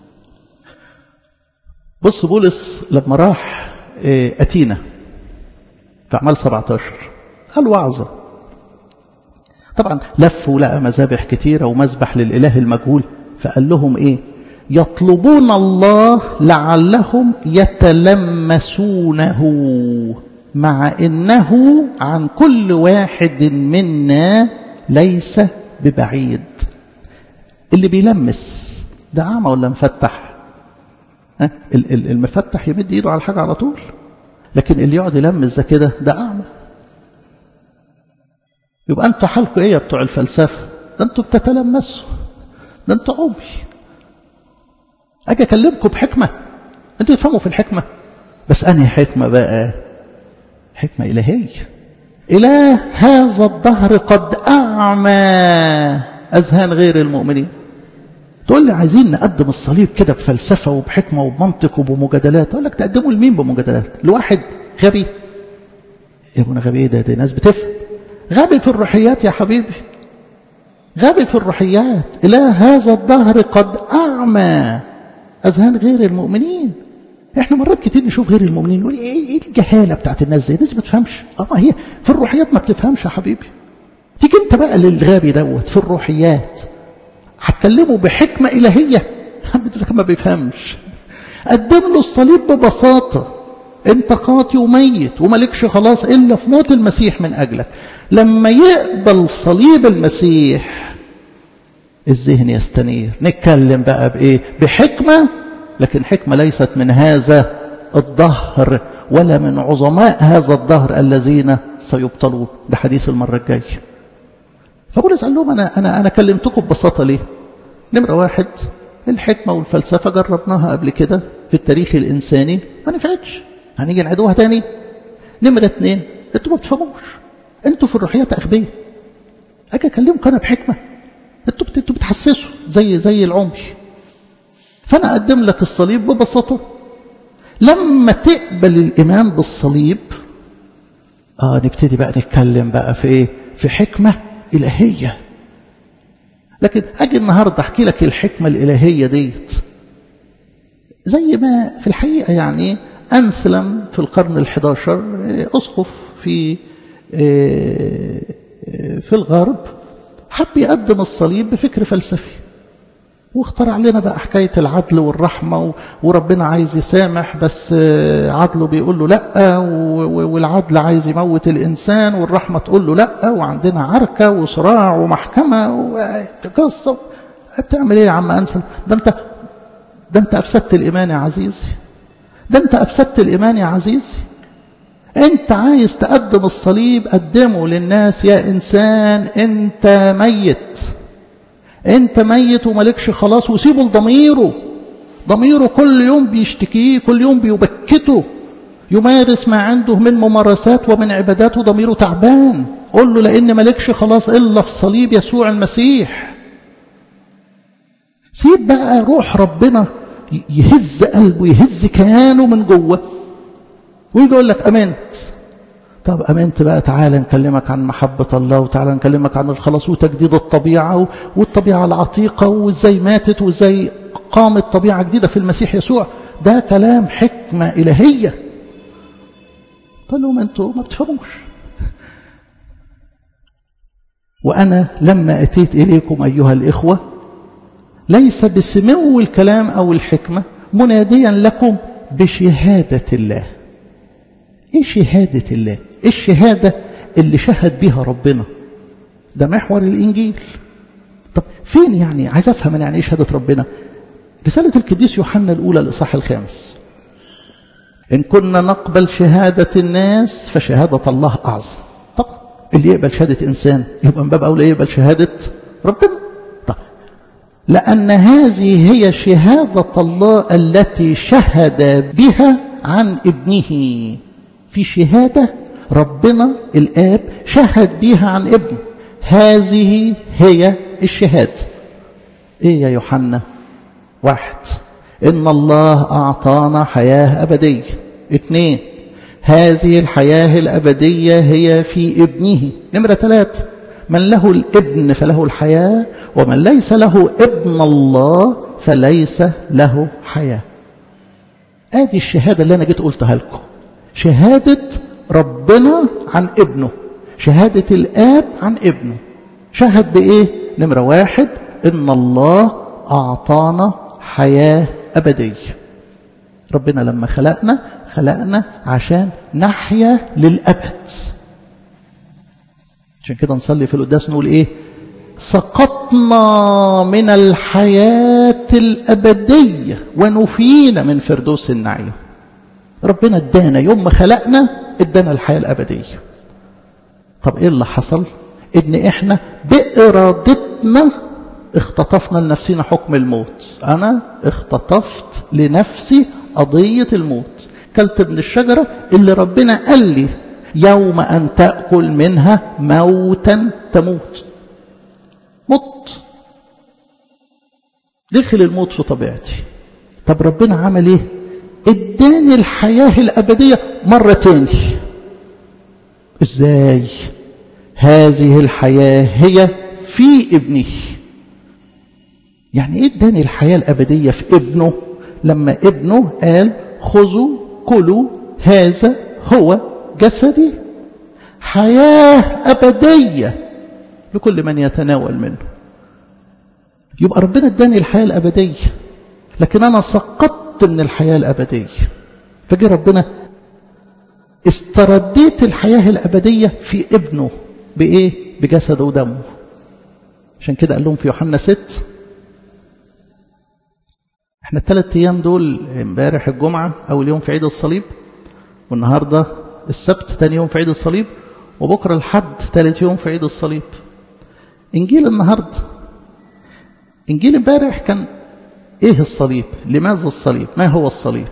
بص بولس لما راح إيه أتينا في أعمال 17 قال وعظة طبعا لف ولقى مذابح كتيرة ومذبح للإله المجهول فقال لهم إيه يطلبون الله لعلهم يتلمسونه مع إنه عن كل واحد منا ليس ببعيد اللي بيلمس ده عامة ولا مفتح المفتح يمد ايده على الحاجة على طول لكن اللي يقعد يلمس ده كده ده أعمى يبقى أنتوا حالكم إيه يا بتوع الفلسفة ده أنتوا بتتلمسوا ده أنتوا عمي أجي أكلمكم بحكمة أنتوا تفهموا في الحكمة بس أنهي حكمة بقى حكمة إلهية إله هذا الدهر قد أعمى أذهان غير المؤمنين تقول لي عايزين نقدم الصليب كده بفلسفة وبحكمة وبمنطق وبمجادلات أقول لك تقدموا لمين بمجادلات لواحد غبي يا ابونا غبي ايه ده ده ناس بتفهم غبي في الروحيات يا حبيبي غبي في الروحيات إله هذا الدهر قد أعمى أذهان غير المؤمنين احنا مرات كتير نشوف غير المؤمنين نقول ايه ايه الجهاله بتاعت الناس دي الناس ما بتفهمش اه هي في الروحيات ما بتفهمش يا حبيبي تيجي انت بقى للغبي دوت في الروحيات هتكلمه بحكمه الهيه ده ما بيفهمش قدم له الصليب ببساطه انت خاطي وميت وملكش خلاص الا في موت المسيح من اجلك لما يقبل صليب المسيح الذهن يستنير نتكلم بقى بايه بحكمه لكن حكمة ليست من هذا الظهر ولا من عظماء هذا الظهر الذين سيبطلون ده حديث المرة الجاية فبولس قال لهم أنا, أنا, أنا كلمتكم ببساطة ليه نمرة واحد الحكمة والفلسفة جربناها قبل كده في التاريخ الإنساني ما نفعتش هنيجي نعيدوها تاني نمرة اتنين انتوا ما بتفهموش انتوا في الروحيات أغبياء أجي أكلمكم أنا بحكمة انتوا انتوا بتحسسوا زي زي العمي فأنا أقدم لك الصليب ببساطة لما تقبل الإيمان بالصليب آه نبتدي بقى نتكلم بقى في إيه في حكمة إلهية لكن أجي النهاردة أحكي لك الحكمة الإلهية ديت زي ما في الحقيقة يعني أنسلم في القرن الحداشر أسقف في في الغرب حب يقدم الصليب بفكر فلسفي واخترع لنا بقى حكاية العدل والرحمة وربنا عايز يسامح بس عدله بيقول له لا والعدل عايز يموت الإنسان والرحمة تقول له لا وعندنا عركة وصراع ومحكمة وقصة بتعمل ايه يا عم أنسل ده انت ده انت أفسدت الإيمان يا عزيزي ده انت أفسدت الإيمان يا عزيزي انت عايز تقدم الصليب قدمه للناس يا إنسان انت ميت انت ميت وملكش خلاص وسيبه لضميره ضميره كل يوم بيشتكيه كل يوم بيبكته يمارس ما عنده من ممارسات ومن عبادات وضميره تعبان قل له لان ملكش خلاص الا في صليب يسوع المسيح سيب بقى روح ربنا يهز قلبه يهز كيانه من جوه ويجي يقول لك امنت طب امنت بقى تعالى نكلمك عن محبة الله وتعالى نكلمك عن الخلاص وتجديد الطبيعة والطبيعة العتيقة وازاي ماتت وازاي قامت طبيعة جديدة في المسيح يسوع ده كلام حكمة إلهية قال لهم انتوا ما بتفهموش وأنا لما أتيت إليكم أيها الإخوة ليس بسمو الكلام أو الحكمة مناديا لكم بشهادة الله إيه شهادة الله إيه الشهادة اللي شهد بها ربنا ده محور الإنجيل طب فين يعني عايز أفهم يعني إيه شهادة ربنا رسالة القديس يوحنا الأولى الإصحاح الخامس إن كنا نقبل شهادة الناس فشهادة الله أعظم طبعا اللي يقبل شهادة إنسان يبقى من باب أولى يقبل شهادة ربنا طب لأن هذه هي شهادة الله التي شهد بها عن ابنه في شهادة ربنا الآب شهد بها عن ابنه هذه هي الشهادة إيه يا يوحنا واحد إن الله أعطانا حياة أبدية اثنين هذه الحياة الأبدية هي في ابنه نمرة ثلاثة من له الابن فله الحياة ومن ليس له ابن الله فليس له حياة هذه الشهادة اللي أنا جيت قلتها لكم شهادة ربنا عن ابنه شهادة الآب عن ابنه شهد بإيه نمرة واحد إن الله أعطانا حياة أبدية ربنا لما خلقنا خلقنا عشان نحيا للأبد عشان كده نصلي في القداس نقول إيه سقطنا من الحياة الأبدية ونفينا من فردوس النعيم ربنا ادانا يوم ما خلقنا ادانا الحياة الأبدية طب ايه اللي حصل ان احنا بإرادتنا اختطفنا لنفسنا حكم الموت انا اختطفت لنفسي قضية الموت كلت من الشجرة اللي ربنا قال لي يوم أن تأكل منها موتا تموت مت دخل الموت في طبيعتي طب ربنا عمل ايه اداني الحياة الأبدية مرة تاني ازاي هذه الحياة هي في ابنه يعني ايه اداني الحياة الأبدية في ابنه لما ابنه قال خذوا كلوا هذا هو جسدي حياة أبدية لكل من يتناول منه يبقى ربنا اداني الحياة الأبدية لكن أنا سقطت من الحياة الأبدية فجي ربنا استرديت الحياة الأبدية في ابنه بإيه؟ بجسده ودمه عشان كده قال لهم في يوحنا ست احنا الثلاث ايام دول امبارح الجمعة اول يوم في عيد الصليب والنهاردة السبت تاني يوم في عيد الصليب وبكرة الحد ثالث يوم في عيد الصليب انجيل النهاردة انجيل امبارح كان ايه الصليب لماذا الصليب ما هو الصليب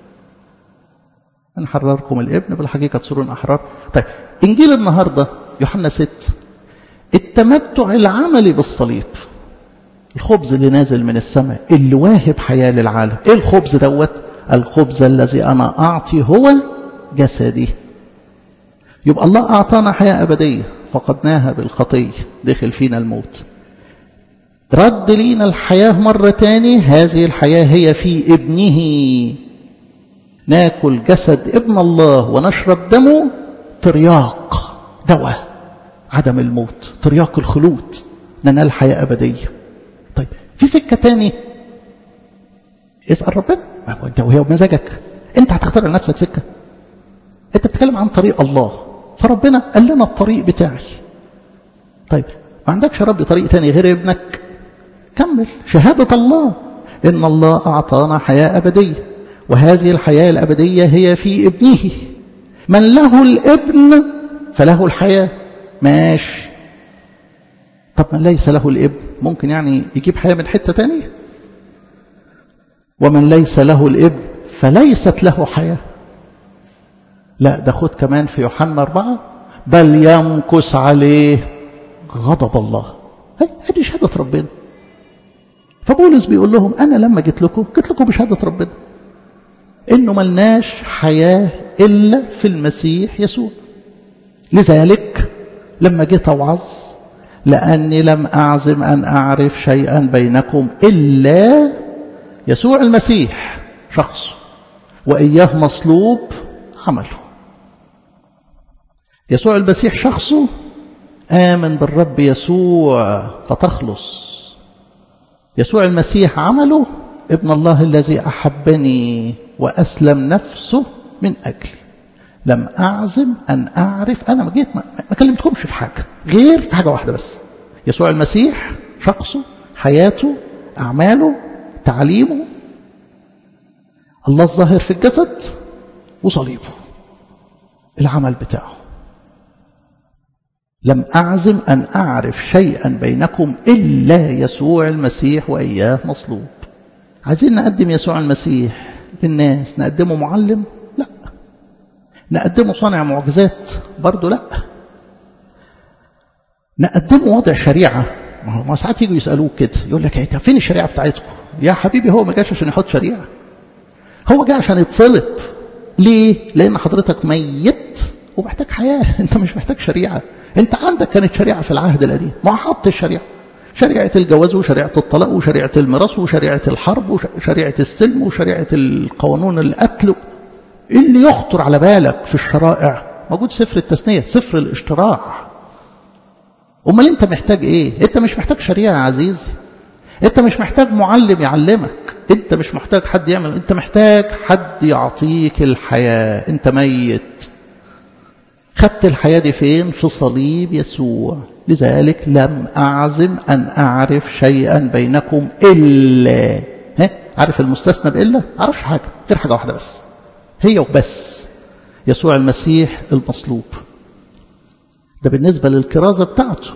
أن حرركم الابن بالحقيقة تصيرون أحرار طيب إنجيل النهاردة يوحنا 6 التمتع العملي بالصليب الخبز اللي نازل من السماء اللي واهب حياة للعالم إيه الخبز دوت الخبز الذي أنا أعطي هو جسدي يبقى الله أعطانا حياة أبدية فقدناها بالخطية دخل فينا الموت رد لينا الحياة مرة تاني هذه الحياة هي في ابنه ناكل جسد ابن الله ونشرب دمه ترياق دواء عدم الموت ترياق الخلود ننال حياة أبدية طيب في سكة تاني اسأل ربنا انت وهي بمزاجك انت هتختار لنفسك سكة انت بتتكلم عن طريق الله فربنا قال لنا الطريق بتاعي طيب ما عندكش يا رب طريق تاني غير ابنك كمل شهادة الله إن الله أعطانا حياة أبدية وهذه الحياة الأبدية هي في ابنه من له الابن فله الحياة ماشي طب من ليس له الابن ممكن يعني يجيب حياة من حتة تانية ومن ليس له الابن فليست له حياة لا ده خد كمان في يوحنا أربعة بل يمكث عليه غضب الله هذه شهادة ربنا فبولس بيقول لهم أنا لما جيت لكم جيت لكم بشهادة ربنا إنه ملناش حياة إلا في المسيح يسوع لذلك لما جيت أوعظ لأني لم أعزم أن أعرف شيئا بينكم إلا يسوع المسيح شخصه وإياه مصلوب عمله يسوع المسيح شخصه آمن بالرب يسوع فتخلص يسوع المسيح عمله ابن الله الذي أحبني وأسلم نفسه من أجلي لم أعزم أن أعرف أنا ما جيت ما, ما كلمتكمش في حاجة غير في حاجة واحدة بس يسوع المسيح شخصه حياته أعماله تعليمه الله الظاهر في الجسد وصليبه العمل بتاعه لم أعزم أن أعرف شيئا بينكم إلا يسوع المسيح وإياه مصلوب عايزين نقدم يسوع المسيح للناس نقدمه معلم لا نقدمه صانع معجزات برضه لا نقدمه وضع شريعة ما هو ساعات يجوا يسألوك كده يقول لك انت فين الشريعة بتاعتكم يا حبيبي هو ما جاش عشان يحط شريعة هو جاء عشان يتصلب ليه لأن حضرتك ميت ومحتاج حياة انت مش محتاج شريعة انت عندك كانت شريعة في العهد القديم ما حط الشريعة شريعة الجواز وشريعة الطلاق وشريعة الميراث وشريعة الحرب وشريعة السلم وشريعة القانون القتل اللي يخطر على بالك في الشرائع موجود سفر التثنية سفر الاشتراع امال انت محتاج ايه انت مش محتاج شريعة يا عزيزي انت مش محتاج معلم يعلمك انت مش محتاج حد يعمل انت محتاج حد يعطيك الحياة انت ميت خدت الحياة دي فين في صليب يسوع لذلك لم أعزم أن أعرف شيئا بينكم إلا ها؟ عارف المستثنى بإلا عارفش حاجة غير حاجة واحدة بس هي وبس يسوع المسيح المصلوب ده بالنسبة للكرازة بتاعته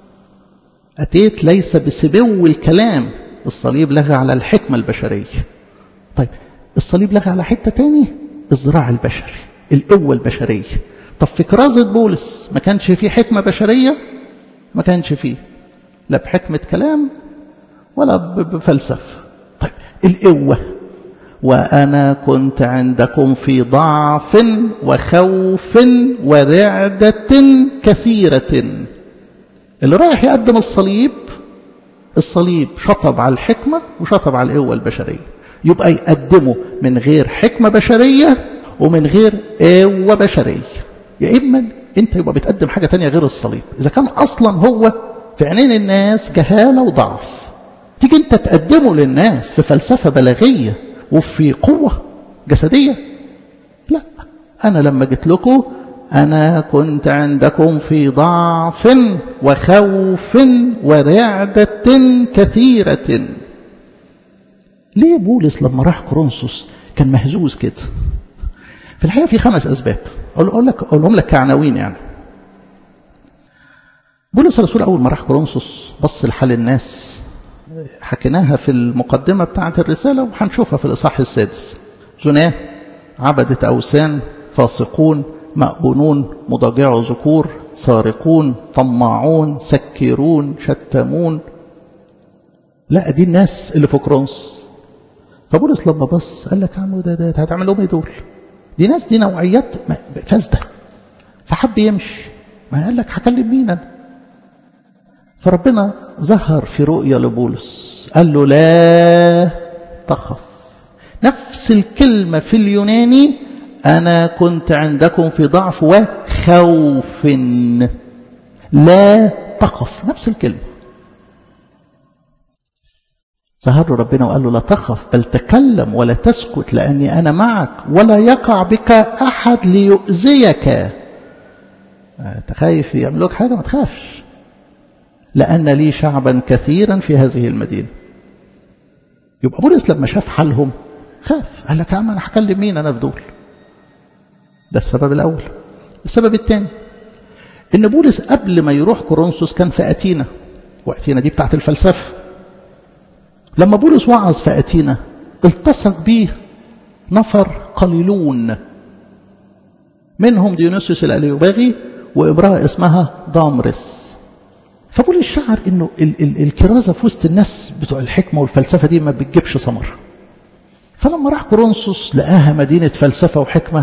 أتيت ليس بسبو الكلام الصليب لغى على الحكمة البشرية طيب الصليب لغى على حتة تاني الزراع البشري القوة البشرية طب في كرازة بولس ما كانش فيه حكمة بشرية ما كانش فيه لا بحكمة كلام ولا بفلسفة طيب القوة وأنا كنت عندكم في ضعف وخوف ورعدة كثيرة اللي رايح يقدم الصليب الصليب شطب على الحكمة وشطب على القوة البشرية يبقى يقدمه من غير حكمة بشرية ومن غير قوة بشرية يا إما أنت يبقى بتقدم حاجة تانية غير الصليب إذا كان أصلا هو في عينين الناس جهالة وضعف تيجي أنت تقدمه للناس في فلسفة بلاغية وفي قوة جسدية لا أنا لما جيت لكم أنا كنت عندكم في ضعف وخوف ورعدة كثيرة ليه بولس لما راح كورنثوس كان مهزوز كده في الحقيقة في خمس أسباب أقول لك أقولهم لك كعناوين يعني بولس الرسول أول ما راح كورنثوس بص لحال الناس حكيناها في المقدمة بتاعة الرسالة وهنشوفها في الإصحاح السادس زناه عبدة أوثان فاسقون مأبونون مضاجع ذكور سارقون طماعون سكرون شتمون لا دي الناس اللي في كورنثوس فبولس لما بص قال لك يا عم ده, ده هتعمل لهم ايه دول؟ دي ناس دي نوعيات فاسده فحب يمشي ما قال لك هكلم مين انا؟ فربنا ظهر في رؤيا لبولس قال له لا تخف نفس الكلمة في اليوناني أنا كنت عندكم في ضعف وخوف لا تخف نفس الكلمة ظهر له ربنا وقال له لا تخف بل تكلم ولا تسكت لأني أنا معك ولا يقع بك أحد ليؤذيك تخايف يعملوك حاجة ما تخافش لأن لي شعبا كثيرا في هذه المدينة يبقى بولس لما شاف حالهم خاف قال لك يا عم أنا هكلم مين أنا في دول ده السبب الأول السبب الثاني إن بولس قبل ما يروح كورنثوس كان في أتينا وأتينا دي بتاعت الفلسفة لما بولس وعظ في أتينا التصق به نفر قليلون منهم ديونيسيوس الأليوباغي وامرأة اسمها دامرس فبولس شعر انه ال ال الكرازة في وسط الناس بتوع الحكمة والفلسفة دي ما بتجيبش ثمر فلما راح كورنثوس لقاها مدينة فلسفة وحكمة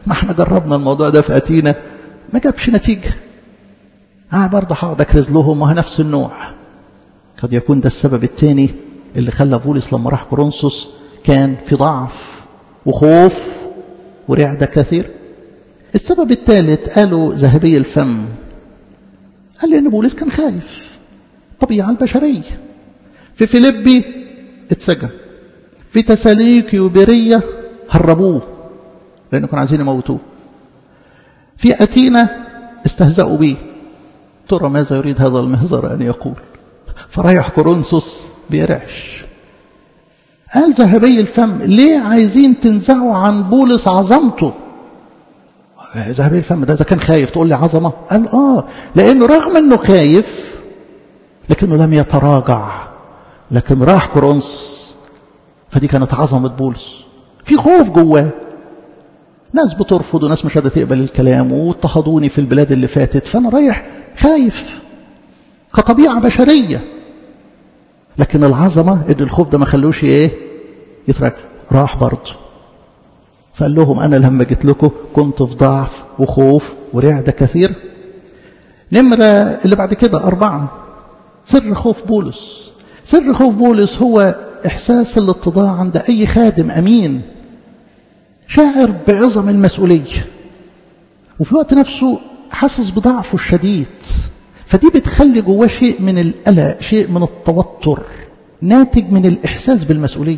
ما احنا جربنا الموضوع ده في أتينا ما جابش نتيجة اه برضه هقعد اكرز لهم وهي نفس النوع قد يكون ده السبب الثاني اللي خلى بولس لما راح كورنثوس كان في ضعف وخوف ورعدة كثير السبب الثالث قالوا ذهبي الفم قال لي ان بولس كان خايف الطبيعة البشرية في فيليبي اتسجن في تساليك وبرية هربوه لأنه كانوا عايزين يموتوه في أتينا استهزأوا به ترى ماذا يريد هذا المهزر أن يقول فرايح كورنثوس بيرعش قال ذهبي الفم ليه عايزين تنزعوا عن بولس عظمته ذهبي الفم ده إذا كان خايف تقول لي عظمة قال آه لأنه رغم أنه خايف لكنه لم يتراجع لكن راح كورنثوس فدي كانت عظمة بولس في خوف جواه ناس بترفض وناس مش قادرة تقبل الكلام واضطهدوني في البلاد اللي فاتت فأنا رايح خايف كطبيعة بشرية لكن العظمة ان الخوف ده ما خلوش ايه يترك راح برضه فقال لهم انا لما جيت لكم كنت في ضعف وخوف ورعدة كثير نمرة اللي بعد كده أربعة سر خوف بولس سر خوف بولس هو إحساس الاتضاع عند أي خادم أمين شاعر بعظم المسؤولية وفي الوقت نفسه حاسس بضعفه الشديد فدي بتخلي جواه شيء من القلق شيء من التوتر ناتج من الإحساس بالمسؤولية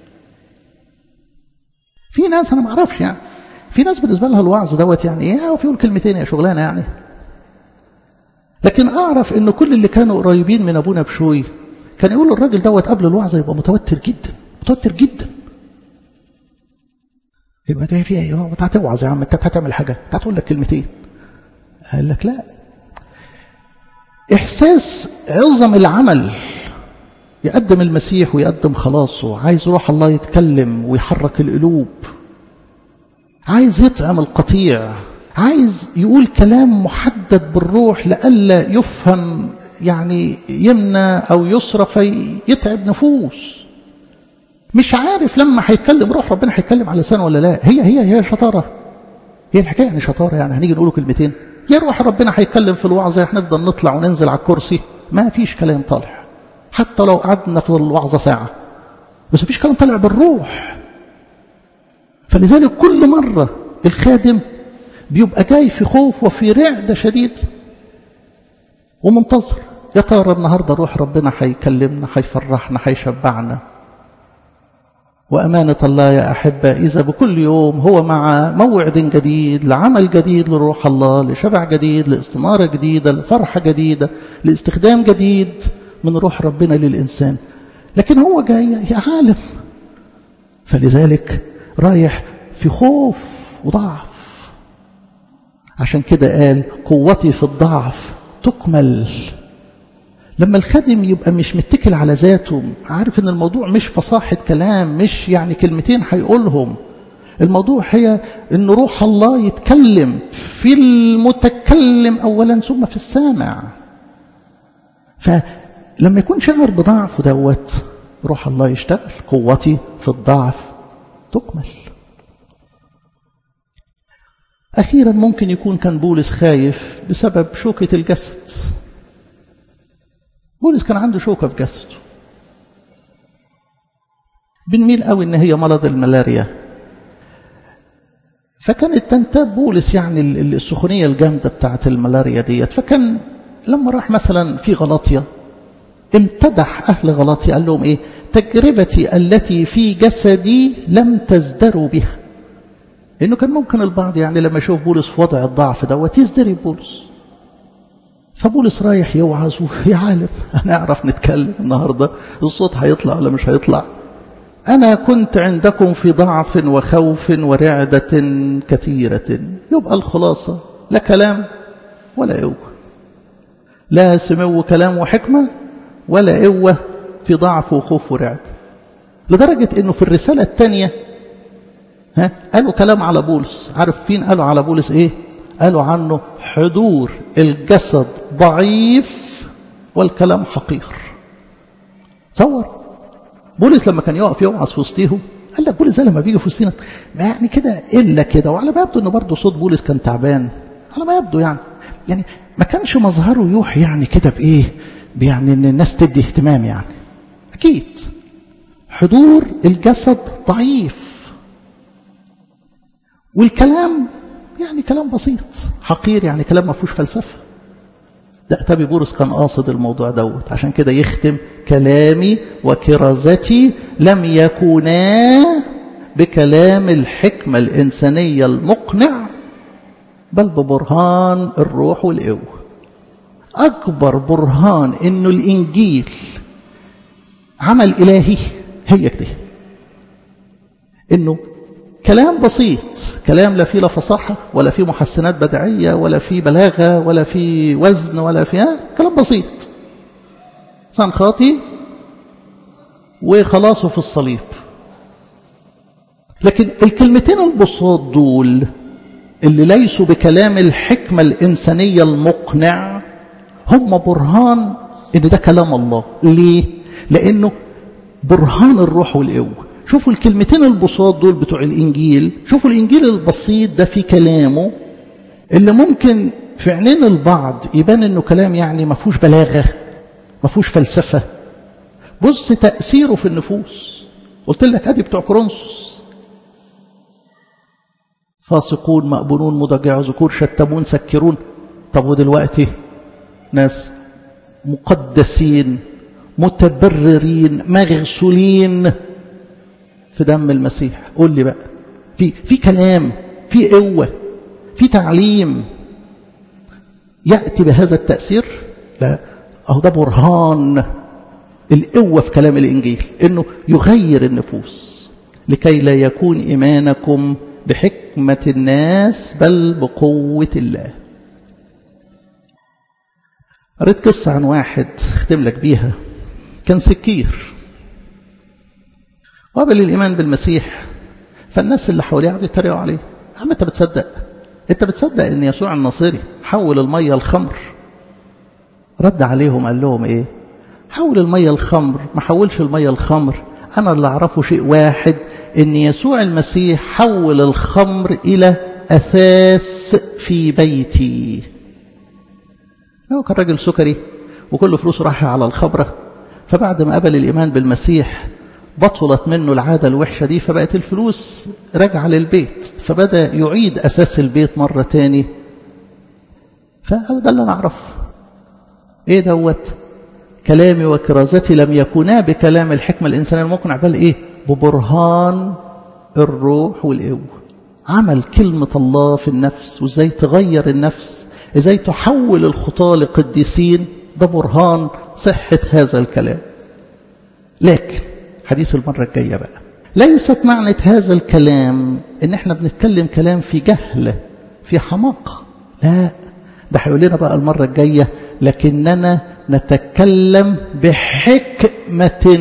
في ناس أنا ما اعرفش يعني في ناس بالنسبة لها الوعظ دوت يعني إيه هو يقول كلمتين يا شغلانة يعني لكن أعرف إن كل اللي كانوا قريبين من أبونا بشوي كان يقول الراجل دوت قبل الوعظة يبقى متوتر جدا متوتر جدا يبقى ده فيها ايه انت هتوعظ يا عم انت هتعمل حاجه انت هتقول لك كلمتين قال لك لا احساس عظم العمل يقدم المسيح ويقدم خلاصه عايز روح الله يتكلم ويحرك القلوب عايز يطعم القطيع عايز يقول كلام محدد بالروح لئلا يفهم يعني يمنى او يسرى فيتعب نفوس مش عارف لما هيتكلم روح ربنا هيتكلم على لسانه ولا لا هي هي هي شطاره هي الحكايه يعني شطاره يعني هنيجي نقول كلمتين يا روح ربنا هيتكلم في الوعظه هنفضل نطلع وننزل على الكرسي ما فيش كلام طالع حتى لو قعدنا في الوعظه ساعه بس مفيش كلام طالع بالروح فلذلك كل مره الخادم بيبقى جاي في خوف وفي رعده شديد ومنتظر يا ترى النهارده روح ربنا هيكلمنا هيفرحنا هيشبعنا وأمانة الله يا أحبة إذا بكل يوم هو مع موعد جديد لعمل جديد لروح الله لشبع جديد لاستنارة جديدة لفرحة جديدة لاستخدام جديد من روح ربنا للإنسان لكن هو جاي يا عالم فلذلك رايح في خوف وضعف عشان كده قال قوتي في الضعف تكمل لما الخادم يبقى مش متكل على ذاته عارف ان الموضوع مش فصاحة كلام مش يعني كلمتين هيقولهم الموضوع هي ان روح الله يتكلم في المتكلم اولا ثم في السامع فلما يكون شاعر بضعفه دوت روح الله يشتغل قوتي في الضعف تكمل أخيرا ممكن يكون كان بولس خايف بسبب شوكة الجسد بولس كان عنده شوكة في جسده بنميل قوي ان هي مرض الملاريا فكانت تنتاب بولس يعني السخونية الجامدة بتاعت الملاريا ديت فكان لما راح مثلا في غلاطيا امتدح أهل غلاطيا قال لهم إيه تجربتي التي في جسدي لم تزدروا بها لأنه كان ممكن البعض يعني لما يشوف بولس في وضع الضعف دوت يزدري بولس فبولس رايح يوعظ ويا عالم هنعرف نتكلم النهارده الصوت هيطلع ولا مش هيطلع أنا كنت عندكم في ضعف وخوف ورعدة كثيرة يبقى الخلاصة لا كلام ولا قوة لا سمو كلام وحكمة ولا قوة في ضعف وخوف ورعدة لدرجة أنه في الرسالة الثانية ها قالوا كلام على بولس عارف فين قالوا على بولس إيه قالوا عنه حضور الجسد ضعيف والكلام حقير تصور بولس لما كان يقف يوعظ في وسطيهم قال لك بولس ده لما بيجي في وسطينا ما يعني كده الا كده وعلى ما يبدو ان برضه صوت بولس كان تعبان على ما يبدو يعني يعني ما كانش مظهره يوحي يعني كده بايه يعني ان الناس تدي اهتمام يعني اكيد حضور الجسد ضعيف والكلام يعني كلام بسيط حقير يعني كلام ما فيهوش فلسفه ده تابي بولس كان قاصد الموضوع دوت عشان كده يختم كلامي وكرازتي لم يكونا بكلام الحكمة الإنسانية المقنع بل ببرهان الروح والقوة أكبر برهان إنه الإنجيل عمل إلهي هي كده إنه كلام بسيط كلام لا فيه لا فصاحة ولا فيه محسنات بدعية ولا فيه بلاغة ولا فيه وزن ولا فيه كلام بسيط إنسان خاطي وخلاصه في الصليب لكن الكلمتين البساط دول اللي ليسوا بكلام الحكمة الإنسانية المقنع هم برهان إن ده كلام الله ليه؟ لأنه برهان الروح والقوة شوفوا الكلمتين البساط دول بتوع الإنجيل شوفوا الإنجيل البسيط ده في كلامه اللي ممكن في عينين البعض يبان إنه كلام يعني ما فيهوش بلاغة ما فيهوش فلسفة بص تأثيره في النفوس قلت لك أدي بتوع كورنثوس فاسقون مأبونون مضجع ذكور شتمون سكرون طب ودلوقتي ناس مقدسين متبررين مغسولين في دم المسيح قول لي بقى في في كلام في قوة في تعليم يأتي بهذا التأثير لا أهو ده برهان القوة في كلام الإنجيل إنه يغير النفوس لكي لا يكون إيمانكم بحكمة الناس بل بقوة الله قريت قصة عن واحد اختم لك بيها كان سكير وقبل الإيمان بالمسيح فالناس اللي حواليه قعدوا يتريقوا عليه يا عم أنت بتصدق أنت بتصدق إن يسوع الناصري حول المية الخمر رد عليهم قال لهم إيه حول المية الخمر ما حولش المية الخمر أنا اللي أعرفه شيء واحد إن يسوع المسيح حول الخمر إلى أثاث في بيتي هو كان راجل سكري وكل فلوسه راح على الخبرة فبعد ما قبل الإيمان بالمسيح بطلت منه العادة الوحشة دي فبقت الفلوس راجعة للبيت فبدأ يعيد أساس البيت مرة تاني فده اللي أنا أعرفه إيه دوت كلامي وكرازتي لم يكونا بكلام الحكمة الإنسانية المقنع بل إيه ببرهان الروح والقوة عمل كلمة الله في النفس وإزاي تغير النفس إزاي تحول الخطاة لقديسين ده برهان صحة هذا الكلام لكن حديث المرة الجاية بقى ليست معنى هذا الكلام ان احنا بنتكلم كلام في جهل في حماقة لا ده هيقول لنا بقى المرة الجاية لكننا نتكلم بحكمة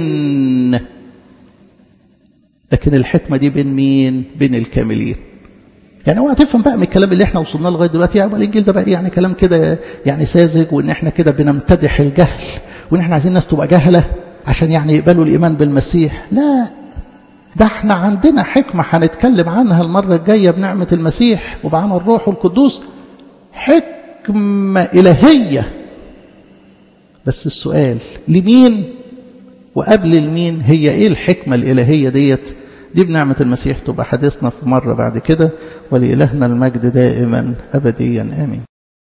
لكن الحكمة دي بين مين بين الكاملين يعني اوعى تفهم بقى من الكلام اللي احنا وصلنا لغايه دلوقتي يعني الانجيل ده بقى يعني كلام كده يعني ساذج وان احنا كده بنمتدح الجهل وان احنا عايزين الناس تبقى جهله عشان يعني يقبلوا الايمان بالمسيح لا ده احنا عندنا حكمه هنتكلم عنها المره الجايه بنعمه المسيح وبعمل الروح القدوس حكمه الهيه بس السؤال لمين وقبل المين هي ايه الحكمه الالهيه ديت دي بنعمة المسيح تبقى حديثنا في مرة بعد كده ولإلهنا المجد دائما أبديا آمين